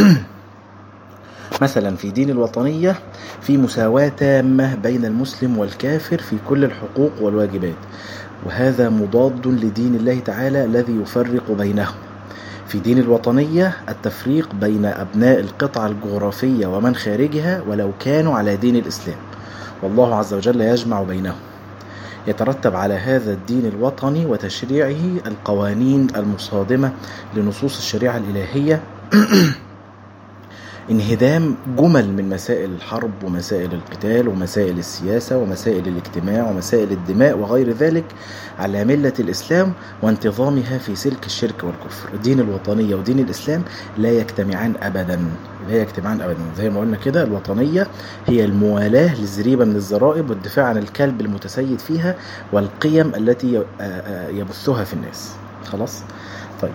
مثلا في دين الوطنية في مساواة تامة بين المسلم والكافر في كل الحقوق والواجبات وهذا مضاد لدين الله تعالى الذي يفرق بينهم في دين الوطنية التفريق بين أبناء القطعة الجغرافية ومن خارجها ولو كانوا على دين الإسلام والله عز وجل يجمع بينهم يترتب على هذا الدين الوطني وتشريعه القوانين المصادمة لنصوص الشريعة الإلهية انهدام جمل من مسائل الحرب ومسائل القتال ومسائل السياسة ومسائل الاجتماع ومسائل الدماء وغير ذلك على ملة الإسلام وانتظامها في سلك الشرك والكفر دين الوطنية ودين الإسلام لا يجتمعان أبدا لا يجتمعان أبدا زي ما قلنا كده الوطنية هي الموالاة للزريبة من الزرائب والدفاع عن الكلب المتسيد فيها والقيم التي يبثها في الناس خلاص طيب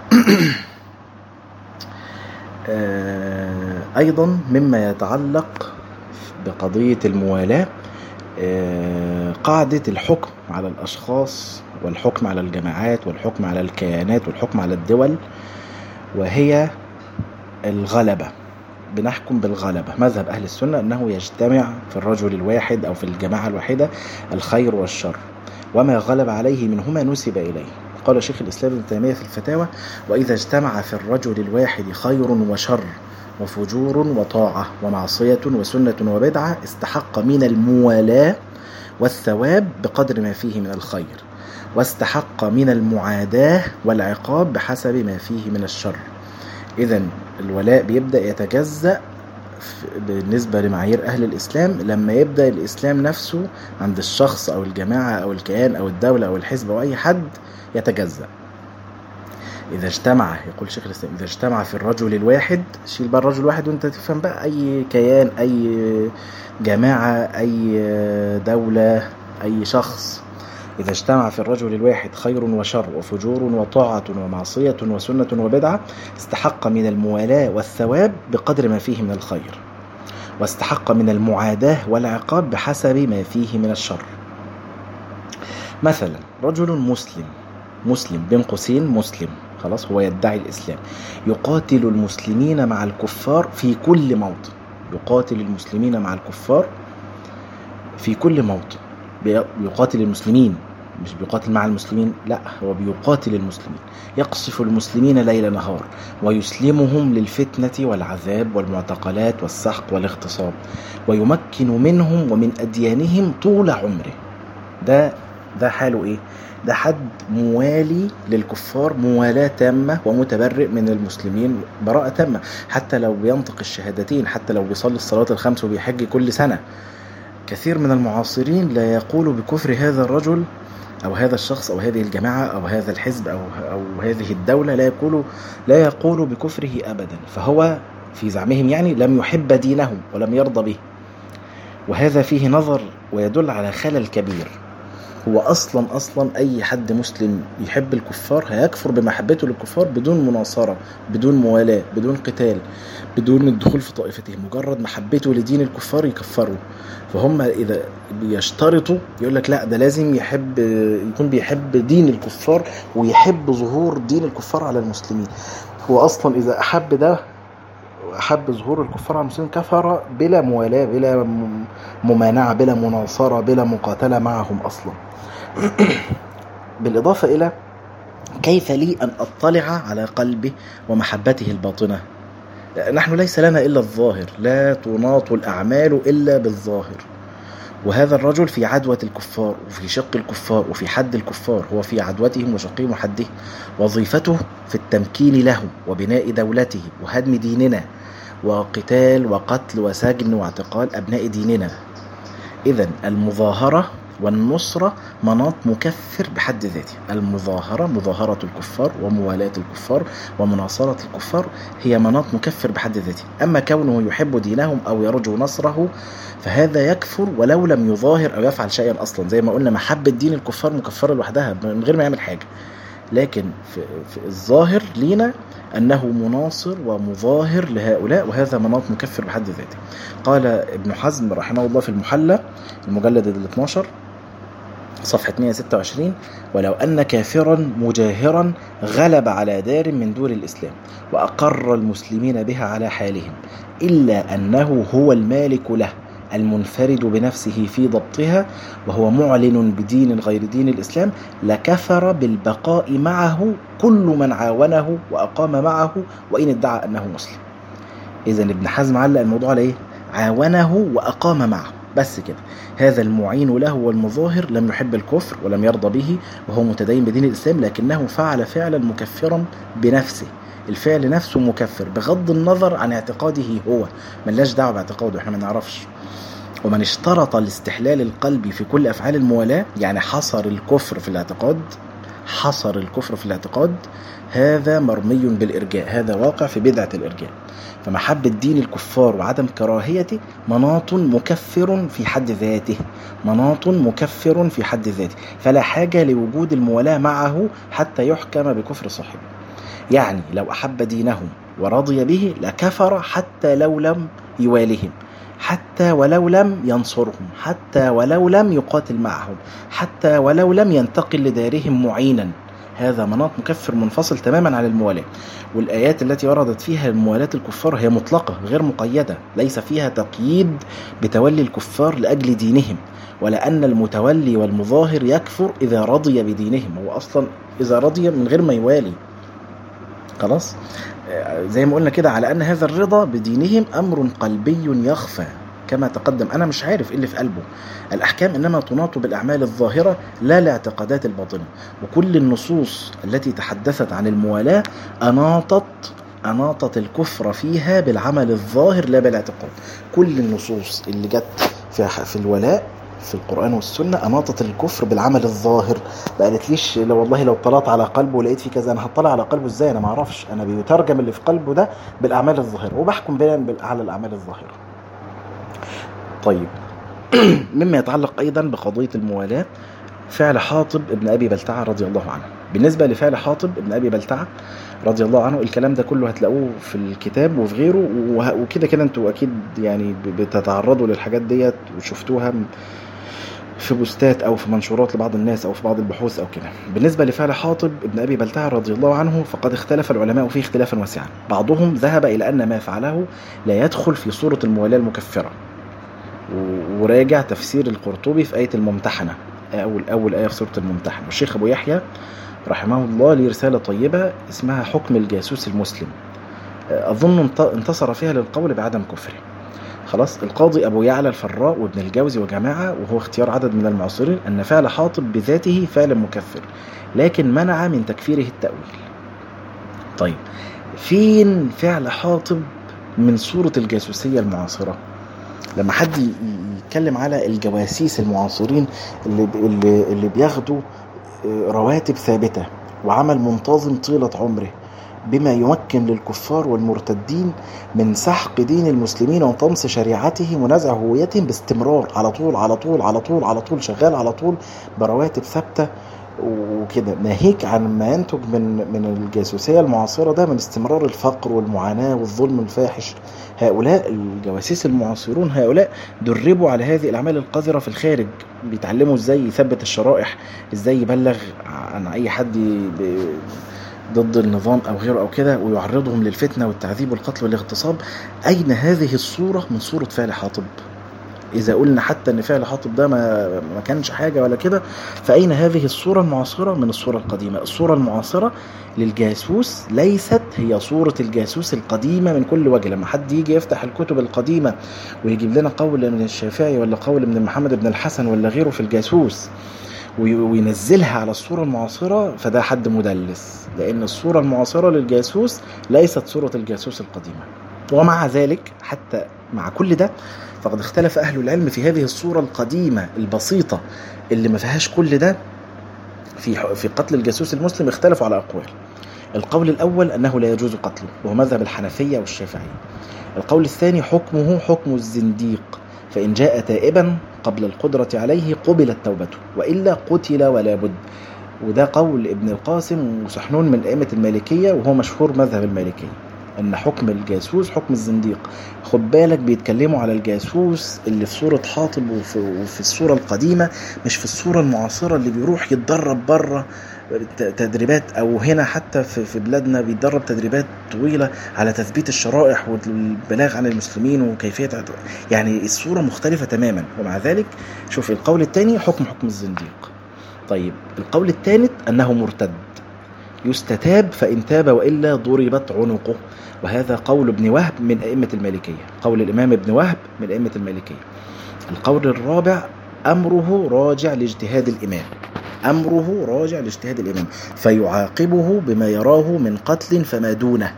آه، أيضا مما يتعلق بقضية الموالاة آه، قاعدة الحكم على الأشخاص والحكم على الجماعات والحكم على الكيانات والحكم على الدول وهي الغلبة بنحكم بالغلبة مذهب أهل السنة أنه يجتمع في الرجل الواحد أو في الجماعة الواحدة الخير والشر وما غلب عليه منهما نسب إليه قال شيخ الإسلام ابن تيمية في الفتاوى وإذا اجتمع في الرجل الواحد خير وشر وفجور وطاعة ومعصية وسنة وبدعة استحق من الموالاة والثواب بقدر ما فيه من الخير واستحق من المعاداة والعقاب بحسب ما فيه من الشر إذا الولاء بيبدأ يتجزأ ف- بالنسبة لمعايير أهل الإسلام لما يبدأ الإسلام نفسه عند الشخص أو الجماعة أو الكيان أو الدولة أو الحزب أو أي حد يتجزأ إذا اجتمع يقول شيخ الإسلام إذا اجتمع في الرجل الواحد شيل بقى الرجل الواحد وأنت تفهم بقى أي كيان أي جماعة أي دولة أي شخص إذا اجتمع في الرجل الواحد خير وشر وفجور وطاعة ومعصية وسنة وبدعة استحق من الموالاة والثواب بقدر ما فيه من الخير واستحق من المعاداة والعقاب بحسب ما فيه من الشر مثلا رجل مسلم مسلم بين قوسين مسلم خلاص هو يدعي الإسلام يقاتل المسلمين مع الكفار في كل موطن يقاتل المسلمين مع الكفار في كل موطن بي- بيقاتل المسلمين مش بيقاتل مع المسلمين لا هو بيقاتل المسلمين يقصف المسلمين ليل نهار ويسلمهم للفتنة والعذاب والمعتقلات والسحق والاغتصاب ويمكن منهم ومن أديانهم طول عمره ده ده حاله ايه ده حد موالي للكفار موالاة تامة ومتبرئ من المسلمين براءة تامة حتى لو بينطق الشهادتين حتى لو بيصلي الصلاة الخمس وبيحج كل سنة كثير من المعاصرين لا يقول بكفر هذا الرجل أو هذا الشخص أو هذه الجماعة أو هذا الحزب أو أو هذه الدولة لا يقول لا يقول بكفره أبدا فهو في زعمهم يعني لم يحب دينهم ولم يرضى به وهذا فيه نظر ويدل على خلل كبير هو اصلا اصلا اي حد مسلم يحب الكفار هيكفر بمحبته للكفار بدون مناصره بدون موالاه بدون قتال بدون الدخول في طائفتهم مجرد محبته لدين الكفار يكفروا فهم اذا بيشترطوا يقول لك لا ده لازم يحب يكون بيحب دين الكفار ويحب ظهور دين الكفار على المسلمين هو اصلا اذا احب ده أحب ظهور الكفار على المسلمين كفر بلا موالاة بلا م- ممانعة بلا مناصرة بلا مقاتلة معهم أصلا بالإضافة إلى كيف لي أن أطلع على قلبه ومحبته الباطنة نحن ليس لنا إلا الظاهر لا تناط الأعمال إلا بالظاهر وهذا الرجل في عدوة الكفار وفي شق الكفار وفي حد الكفار هو في عدوتهم وشقهم وحدهم وظيفته في التمكين لهم وبناء دولته وهدم ديننا وقتال وقتل وسجن واعتقال أبناء ديننا إذا المظاهرة والنصرة مناط مكفر بحد ذاته المظاهرة مظاهرة الكفار وموالاة الكفار ومناصرة الكفار هي مناط مكفر بحد ذاته أما كونه يحب دينهم أو يرجو نصره فهذا يكفر ولو لم يظاهر أو يفعل شيئا أصلا زي ما قلنا محبة دين الكفار مكفرة لوحدها من غير ما يعمل حاجة لكن في, في الظاهر لينا أنه مناصر ومظاهر لهؤلاء وهذا مناط مكفر بحد ذاته قال ابن حزم رحمه الله في المحلى المجلد ال 12 صفحة 126 ولو أن كافرا مجاهرا غلب على دار من دور الإسلام وأقر المسلمين بها على حالهم إلا أنه هو المالك له المنفرد بنفسه في ضبطها وهو معلن بدين غير دين الإسلام لكفر بالبقاء معه كل من عاونه وأقام معه وإن ادعى أنه مسلم إذا ابن حزم علق الموضوع على إيه؟ عاونه وأقام معه بس كده هذا المعين له والمظاهر لم يحب الكفر ولم يرضى به وهو متدين بدين الإسلام لكنه فعل فعلا مكفرا بنفسه الفعل نفسه مكفر بغض النظر عن اعتقاده هو ملاش دعوه باعتقاده احنا ما نعرفش ومن اشترط الاستحلال القلبي في كل افعال الموالاه يعني حصر الكفر في الاعتقاد حصر الكفر في الاعتقاد هذا مرمي بالارجاء هذا واقع في بدعه الارجاء فمحبة دين الكفار وعدم كراهيته مناط مكفر في حد ذاته مناط مكفر في حد ذاته فلا حاجة لوجود الموالاة معه حتى يحكم بكفر صاحبه يعني لو أحب دينهم ورضي به لكفر حتى لو لم يوالهم حتى ولو لم ينصرهم حتى ولو لم يقاتل معهم حتى ولو لم ينتقل لدارهم معينا هذا مناط مكفر منفصل تماما عن الموالاة والآيات التي وردت فيها موالاة الكفار هي مطلقة غير مقيدة ليس فيها تقييد بتولي الكفار لأجل دينهم ولأن المتولي والمظاهر يكفر إذا رضي بدينهم هو أصلا إذا رضي من غير ما يوالي خلاص زي ما قلنا كده على أن هذا الرضا بدينهم أمر قلبي يخفى كما تقدم انا مش عارف ايه اللي في قلبه الاحكام انما تناط بالاعمال الظاهره لا الاعتقادات الباطنه وكل النصوص التي تحدثت عن الموالاه اناطت اناطت الكفر فيها بالعمل الظاهر لا بالاعتقاد كل النصوص اللي جت في في الولاء في القرآن والسنة أناطت الكفر بالعمل الظاهر ما قالتليش لو والله لو اطلعت على قلبه ولقيت فيه كذا أنا هطلع على قلبه إزاي أنا ما أعرفش أنا بيترجم اللي في قلبه ده بالأعمال الظاهرة وبحكم بناء بال- على الأعمال الظاهرة طيب مما يتعلق أيضا بقضية الموالاة فعل حاطب ابن أبي بلتعة رضي الله عنه بالنسبة لفعل حاطب ابن أبي بلتعة رضي الله عنه الكلام ده كله هتلاقوه في الكتاب وفي غيره وه- وكده كده انتوا اكيد يعني ب- بتتعرضوا للحاجات ديت وشفتوها م- في بوستات او في منشورات لبعض الناس او في بعض البحوث او كده بالنسبه لفعل حاطب ابن ابي بلتعه رضي الله عنه فقد اختلف العلماء فيه اختلافا واسعا بعضهم ذهب الى ان ما فعله لا يدخل في صوره الموالاه المكفره و- وراجع تفسير القرطبي في ايه الممتحنه اول اول ايه في سوره الممتحنه والشيخ ابو يحيى رحمه الله ليه رساله طيبه اسمها حكم الجاسوس المسلم اظن انت- انتصر فيها للقول بعدم كفره خلاص القاضي ابو يعلى الفراء وابن الجوزي وجماعه وهو اختيار عدد من المعاصرين ان فعل حاطب بذاته فعل مكفر لكن منع من تكفيره التاويل طيب فين فعل حاطب من صوره الجاسوسيه المعاصره لما حد ي- ي- يتكلم على الجواسيس المعاصرين اللي ب- اللي, اللي بياخدوا آه، رواتب ثابته وعمل منتظم طيله عمره بما يمكن للكفار والمرتدين من سحق دين المسلمين وطمس شريعتهم ونزع هويتهم باستمرار على طول على طول على طول على طول شغال على طول برواتب ثابته وكده ناهيك عن ما ينتج من من الجاسوسيه المعاصره ده من استمرار الفقر والمعاناه والظلم الفاحش هؤلاء الجواسيس المعاصرون هؤلاء دربوا على هذه الاعمال القذره في الخارج بيتعلموا ازاي يثبت الشرائح ازاي يبلغ عن اي حد ب- ضد النظام او غيره او كده ويعرضهم للفتنه والتعذيب والقتل والاغتصاب اين هذه الصوره من صوره فعل حاطب اذا قلنا حتى ان فعل حاطب ده ما ما كانش حاجه ولا كده فاين هذه الصوره المعاصره من الصوره القديمه الصوره المعاصره للجاسوس ليست هي صوره الجاسوس القديمه من كل وجه لما حد يجي يفتح الكتب القديمه ويجيب لنا قول من الشافعي ولا قول من محمد بن الحسن ولا غيره في الجاسوس وي- وينزلها على الصورة المعاصرة فده حد مدلس لأن الصورة المعاصرة للجاسوس ليست صورة الجاسوس القديمة ومع ذلك حتى مع كل ده فقد اختلف أهل العلم في هذه الصورة القديمة البسيطة اللي ما فيهاش كل ده في ح- في قتل الجاسوس المسلم اختلفوا على أقوال القول الأول أنه لا يجوز قتله وهو مذهب الحنفية والشافعية القول الثاني حكمه حكم الزنديق فإن جاء تائبا قبل القدرة عليه قبلت توبته وإلا قتل ولا بد وده قول ابن القاسم وسحنون من أئمة المالكية وهو مشهور مذهب المالكية أن حكم الجاسوس حكم الزنديق خد بالك بيتكلموا على الجاسوس اللي في صورة حاطب وفي, وفي الصورة القديمة مش في الصورة المعاصرة اللي بيروح يتدرب بره ت- تدريبات او هنا حتى في في بلادنا بيتدرب تدريبات طويله على تثبيت الشرائح والبلاغ عن المسلمين وكيفيه يعني الصوره مختلفه تماما ومع ذلك شوف القول الثاني حكم حكم الزنديق طيب القول الثالث انه مرتد يستتاب فان تاب والا ضربت عنقه وهذا قول ابن وهب من ائمه المالكيه قول الامام ابن وهب من ائمه المالكيه القول الرابع امره راجع لاجتهاد الامام امره راجع لاجتهاد الامام فيعاقبه بما يراه من قتل فما دونه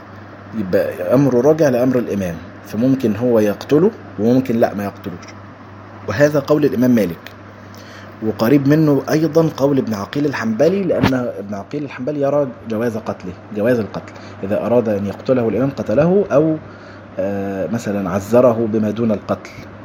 يبقى امره راجع لامر الامام فممكن هو يقتله وممكن لا ما يقتلوش وهذا قول الامام مالك وقريب منه ايضا قول ابن عقيل الحنبلي لان ابن عقيل الحنبلي يرى جواز قتله جواز القتل اذا اراد ان يقتله الامام قتله او آه، مثلا عذره بما دون القتل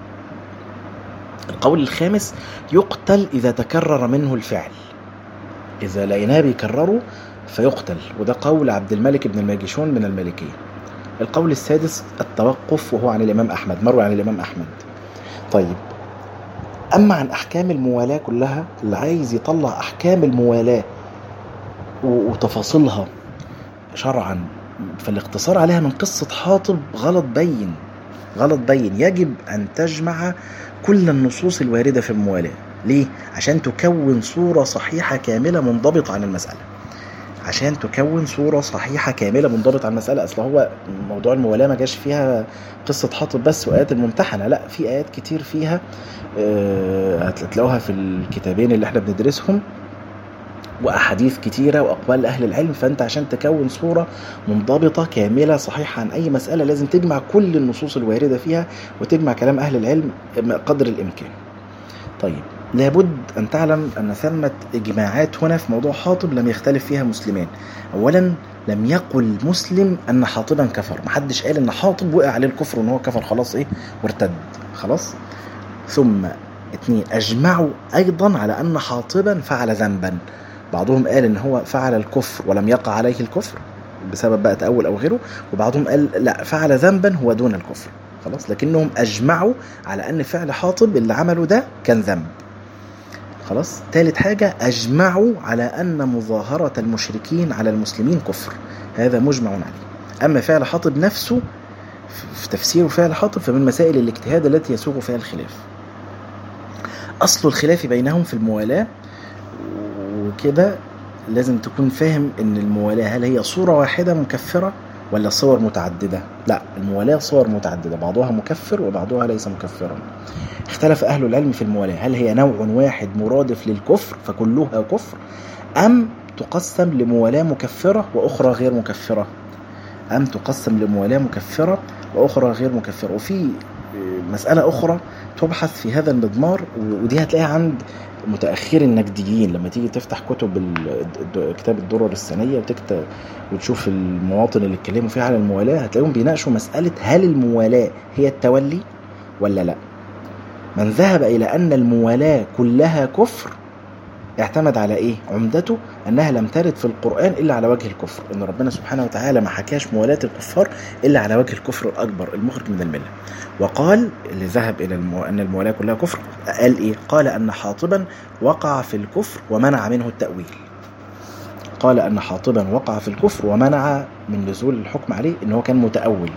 القول الخامس يقتل إذا تكرر منه الفعل إذا لقيناه بيكرره فيقتل وده قول عبد الملك بن الماجشون من المالكية القول السادس التوقف وهو عن الإمام أحمد مروي عن الإمام أحمد طيب أما عن أحكام الموالاة كلها اللي عايز يطلع أحكام الموالاة و- وتفاصيلها شرعا فالاقتصار عليها من قصة حاطب غلط بين غلط بين يجب أن تجمع كل النصوص الواردة في الموالاة ليه؟ عشان تكون صورة صحيحة كاملة منضبطة عن المسألة عشان تكون صورة صحيحة كاملة منضبطة على المسألة أصل هو موضوع الموالاة ما جاش فيها قصة حاطب بس وآيات الممتحنة لا في آيات كتير فيها آه، هتلاقوها في الكتابين اللي احنا بندرسهم واحاديث كتيره واقوال اهل العلم فانت عشان تكون صوره منضبطه كامله صحيحه عن اي مساله لازم تجمع كل النصوص الوارده فيها وتجمع كلام اهل العلم قدر الامكان. طيب لابد ان تعلم ان ثمه اجماعات هنا في موضوع حاطب لم يختلف فيها مسلمان. اولا لم يقل مسلم ان حاطبا كفر، محدش قال ان حاطب وقع عليه الكفر وان هو كفر خلاص ايه وارتد خلاص؟ ثم اثنين اجمعوا ايضا على ان حاطبا فعل ذنبا بعضهم قال ان هو فعل الكفر ولم يقع عليه الكفر بسبب بقى تأول او غيره وبعضهم قال لا فعل ذنبا هو دون الكفر خلاص لكنهم اجمعوا على ان فعل حاطب اللي عمله ده كان ذنب خلاص ثالث حاجة أجمعوا على أن مظاهرة المشركين على المسلمين كفر هذا مجمع عليه أما فعل حاطب نفسه في تفسير فعل حاطب فمن مسائل الاجتهاد التي يسوغ فيها الخلاف أصل الخلاف بينهم في الموالاة وكده لازم تكون فاهم ان الموالاة هل هي صورة واحدة مكفرة ولا صور متعددة لا الموالاة صور متعددة بعضها مكفر وبعضها ليس مكفرا اختلف أهل العلم في الموالاة هل هي نوع واحد مرادف للكفر فكلها كفر أم تقسم لموالاة مكفرة وأخرى غير مكفرة أم تقسم لموالاة مكفرة وأخرى غير مكفرة وفي مسألة أخرى تبحث في هذا المضمار ودي هتلاقيها عند متاخر النجديين لما تيجي تفتح كتب كتاب الدرر السنيه وتكتب وتشوف المواطن اللي اتكلموا فيها على الموالاه هتلاقيهم بيناقشوا مساله هل الموالاه هي التولي ولا لا من ذهب الى ان الموالاه كلها كفر اعتمد على ايه عمدته انها لم ترد في القران الا على وجه الكفر ان ربنا سبحانه وتعالى ما حكاش موالاه الكفار الا على وجه الكفر الاكبر المخرج من المله وقال اللي ذهب الى المو... ان الموالاه كلها كفر قال ايه قال ان حاطبا وقع في الكفر ومنع منه التاويل قال ان حاطبا وقع في الكفر ومنع من نزول الحكم عليه ان هو كان متاول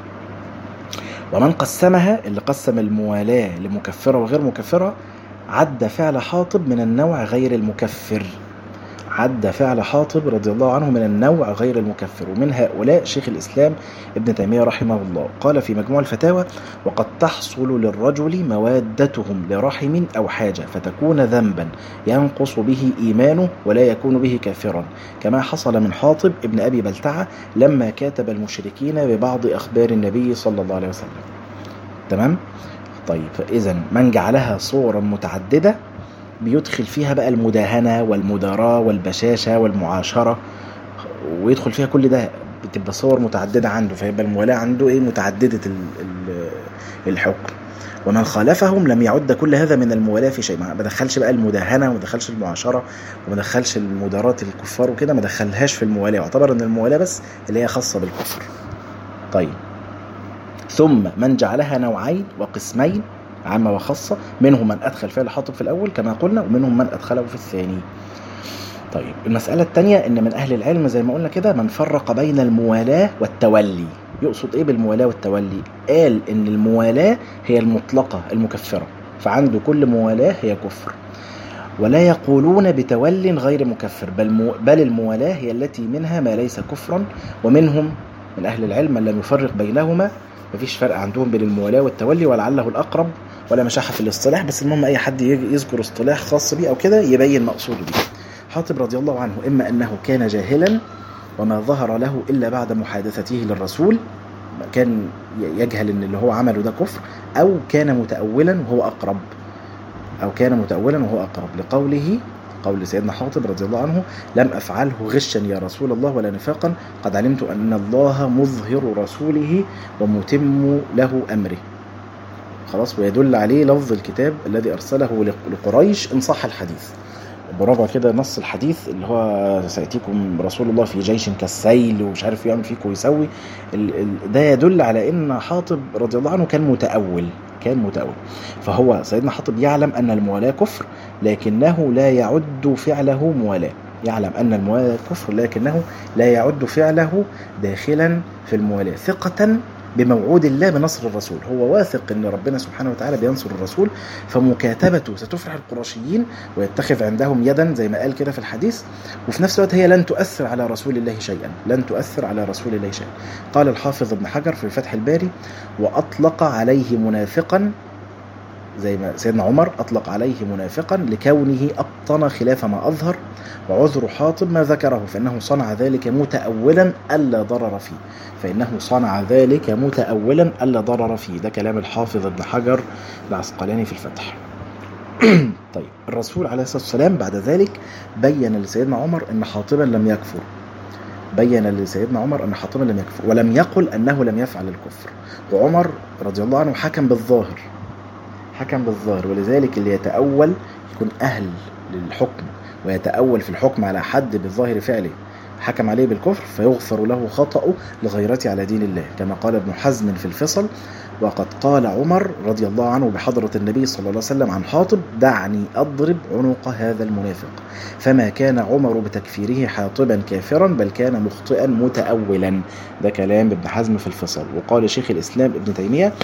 ومن قسمها اللي قسم الموالاه لمكفره وغير مكفره عد فعل حاطب من النوع غير المكفر عد فعل حاطب رضي الله عنه من النوع غير المكفر ومن هؤلاء شيخ الإسلام ابن تيمية رحمه الله قال في مجموع الفتاوى وقد تحصل للرجل موادتهم لرحم أو حاجة فتكون ذنبا ينقص به إيمانه ولا يكون به كافرا كما حصل من حاطب ابن أبي بلتعة لما كاتب المشركين ببعض أخبار النبي صلى الله عليه وسلم تمام؟ طيب فإذا من جعلها صورا متعددة بيدخل فيها بقى المداهنة والمداراة والبشاشة والمعاشرة ويدخل فيها كل ده بتبقى صور متعددة عنده فيبقى الموالاة عنده ايه متعددة الحكم ومن خالفهم لم يعد كل هذا من الموالاة في شيء ما دخلش بقى المداهنة وما دخلش المعاشرة وما دخلش المداراة الكفار وكده ما دخلهاش في الموالاة واعتبر ان الموالاة بس اللي هي خاصة بالكفر طيب ثم من جعلها نوعين وقسمين عامة وخاصة منهم من أدخل فعل حاطب في الأول كما قلنا ومنهم من أدخله في الثاني طيب المسألة الثانية إن من أهل العلم زي ما قلنا كده من فرق بين الموالاة والتولي يقصد إيه بالموالاة والتولي قال إن الموالاة هي المطلقة المكفرة فعنده كل موالاة هي كفر ولا يقولون بتول غير مكفر بل, مو بل الموالاة هي التي منها ما ليس كفرا ومنهم من أهل العلم من لم يفرق بينهما مفيش فرق عندهم بين الموالاة والتولي ولعله الأقرب ولا مشاحة في الاصطلاح بس المهم أي حد يذكر اصطلاح خاص بيه أو كده يبين مقصوده بيه حاطب رضي الله عنه إما أنه كان جاهلا وما ظهر له إلا بعد محادثته للرسول كان يجهل ان اللي هو عمله ده كفر او كان متأولا وهو اقرب او كان متأولا وهو اقرب لقوله قول سيدنا حاطب رضي الله عنه لم افعله غشا يا رسول الله ولا نفاقا قد علمت ان الله مظهر رسوله ومتم له امره خلاص ويدل عليه لفظ الكتاب الذي ارسله لقريش ان صح الحديث برافع كده نص الحديث اللي هو سياتيكم رسول الله في جيش كالسيل ومش عارف يعمل فيكم ويسوي ده يدل على ان حاطب رضي الله عنه كان متأول كان متأول فهو سيدنا حاطب يعلم ان الموالاة كفر لكنه لا يعد فعله موالاة يعلم ان الموالاة كفر لكنه لا يعد فعله داخلا في الموالاة ثقة بموعود الله بنصر الرسول هو واثق ان ربنا سبحانه وتعالى بينصر الرسول فمكاتبته ستفرح القرشيين ويتخذ عندهم يدا زي ما قال كده في الحديث وفي نفس الوقت هي لن تؤثر على رسول الله شيئا لن تؤثر على رسول الله شيئا قال الحافظ ابن حجر في فتح الباري واطلق عليه منافقا زي ما سيدنا عمر أطلق عليه منافقا لكونه أبطن خلاف ما أظهر وعذر حاطب ما ذكره فإنه صنع ذلك متأولا ألا ضرر فيه فإنه صنع ذلك متأولا ألا ضرر فيه ده كلام الحافظ ابن حجر العسقلاني في الفتح طيب الرسول عليه الصلاة والسلام بعد ذلك بين لسيدنا عمر أن حاطبا لم يكفر بين لسيدنا عمر أن حاطبا لم يكفر ولم يقل أنه لم يفعل الكفر وعمر رضي الله عنه حكم بالظاهر حكم بالظاهر ولذلك اللي يتأول يكون أهل للحكم ويتأول في الحكم على حد بالظاهر فعله حكم عليه بالكفر فيغفر له خطأه لغيرته على دين الله كما قال ابن حزم في الفصل وقد قال عمر رضي الله عنه بحضرة النبي صلى الله عليه وسلم عن حاطب دعني أضرب عنق هذا المنافق فما كان عمر بتكفيره حاطبا كافرا بل كان مخطئا متأولا ده كلام ابن حزم في الفصل وقال شيخ الإسلام ابن تيمية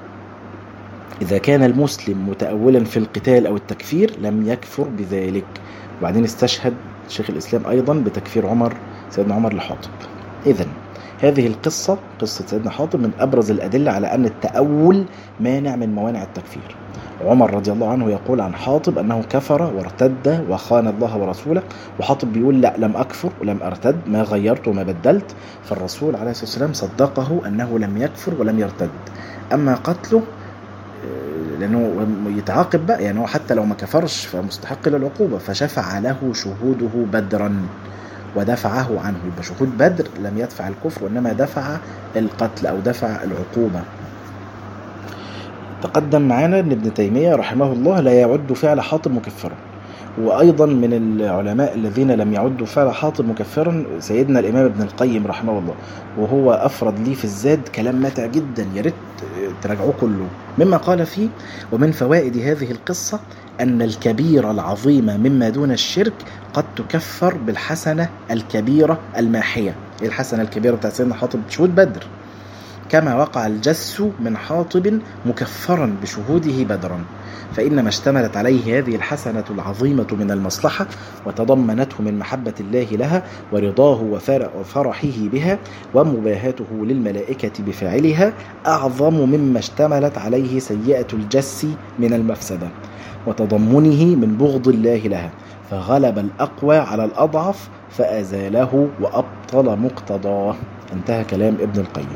إذا كان المسلم متأولا في القتال أو التكفير لم يكفر بذلك وبعدين استشهد شيخ الإسلام أيضا بتكفير عمر سيدنا عمر لحاطب إذا هذه القصة قصة سيدنا حاطب من أبرز الأدلة على أن التأول مانع من موانع التكفير عمر رضي الله عنه يقول عن حاطب أنه كفر وارتد وخان الله ورسوله وحاطب بيقول لا لم أكفر ولم أرتد ما غيرت وما بدلت فالرسول عليه الصلاة والسلام صدقه أنه لم يكفر ولم يرتد أما قتله لانه يتعاقب بقى يعني هو حتى لو ما كفرش فمستحق للعقوبه فشفع له شهوده بدرا ودفعه عنه يبقى شهود بدر لم يدفع الكفر وانما دفع القتل او دفع العقوبه تقدم معنا ان ابن تيميه رحمه الله لا يعد فعل حاطب مكفرا وايضا من العلماء الذين لم يعدوا فعل حاطب مكفرا سيدنا الامام ابن القيم رحمه الله وهو افرد لي في الزاد كلام ماتع جدا يا ريت تراجعوه كله مما قال فيه ومن فوائد هذه القصه ان الكبيره العظيمه مما دون الشرك قد تكفر بالحسنه الكبيره الماحيه ايه الحسنه الكبيره بتاعت سيدنا حاطب شهود بدر كما وقع الجس من حاطب مكفرا بشهوده بدرا فإنما اشتملت عليه هذه الحسنة العظيمة من المصلحة وتضمنته من محبة الله لها ورضاه وفرحه بها ومباهاته للملائكة بفاعلها أعظم مما اشتملت عليه سيئة الجس من المفسدة وتضمنه من بغض الله لها فغلب الأقوى على الأضعف فأزاله وأبطل مقتضاه انتهى كلام ابن القيم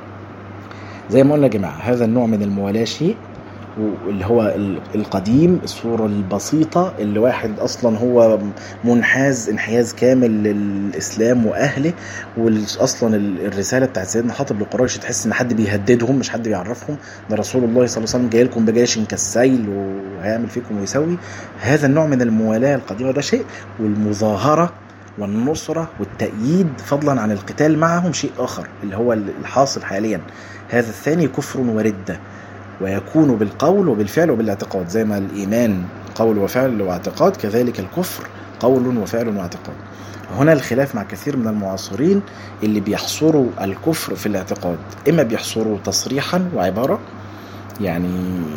زي ما قلنا يا جماعة هذا النوع من الموالاة شيء اللي هو القديم الصورة البسيطة اللي واحد أصلا هو منحاز انحياز كامل للإسلام وأهله وأصلا الرسالة بتاعت سيدنا حاطب لقريش تحس إن حد بيهددهم مش حد بيعرفهم ده رسول الله صلى الله عليه وسلم جاي لكم بجيش كالسيل وهيعمل فيكم ويسوي هذا النوع من الموالاة القديمة ده شيء والمظاهرة والنصرة والتأييد فضلا عن القتال معهم شيء آخر اللي هو الحاصل حاليا هذا الثاني كفر وردة ويكون بالقول وبالفعل وبالاعتقاد زي ما الإيمان قول وفعل واعتقاد كذلك الكفر قول وفعل واعتقاد هنا الخلاف مع كثير من المعاصرين اللي بيحصروا الكفر في الاعتقاد إما بيحصروا تصريحا وعبارة يعني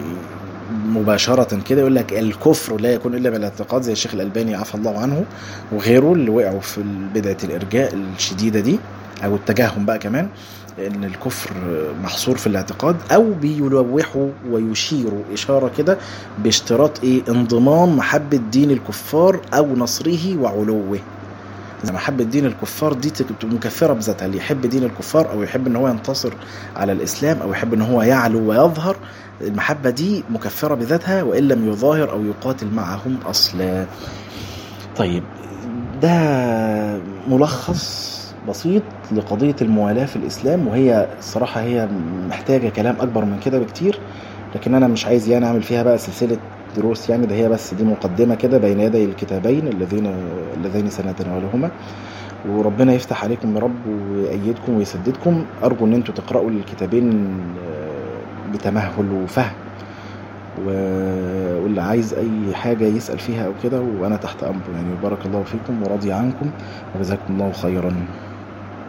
مباشرة كده يقول لك الكفر لا يكون إلا بالاعتقاد زي الشيخ الألباني عفى الله عنه وغيره اللي وقعوا في بدعة الإرجاء الشديدة دي أو التجاهم بقى كمان ان الكفر محصور في الاعتقاد او بيلوحوا ويشيروا اشاره كده باشتراط ايه انضمام محبه دين الكفار او نصره وعلوه زي محبة دين الكفار دي مكفرة بذاتها اللي يحب دين الكفار أو يحب إن هو ينتصر على الإسلام أو يحب إن هو يعلو ويظهر المحبة دي مكفرة بذاتها وإن لم يظاهر أو يقاتل معهم أصلا طيب ده ملخص بسيط لقضية الموالاة في الإسلام وهي الصراحة هي محتاجة كلام أكبر من كده بكتير لكن أنا مش عايز يعني أعمل فيها بقى سلسلة دروس يعني ده هي بس دي مقدمة كده بين يدي الكتابين الذين اللذين سنتناولهما وربنا يفتح عليكم يا رب ويأيدكم ويسددكم أرجو إن أنتوا تقرأوا الكتابين بتمهل وفهم واللي عايز أي حاجة يسأل فيها أو كده وأنا تحت أمره يعني بارك الله فيكم ورضي عنكم وجزاكم الله خيرا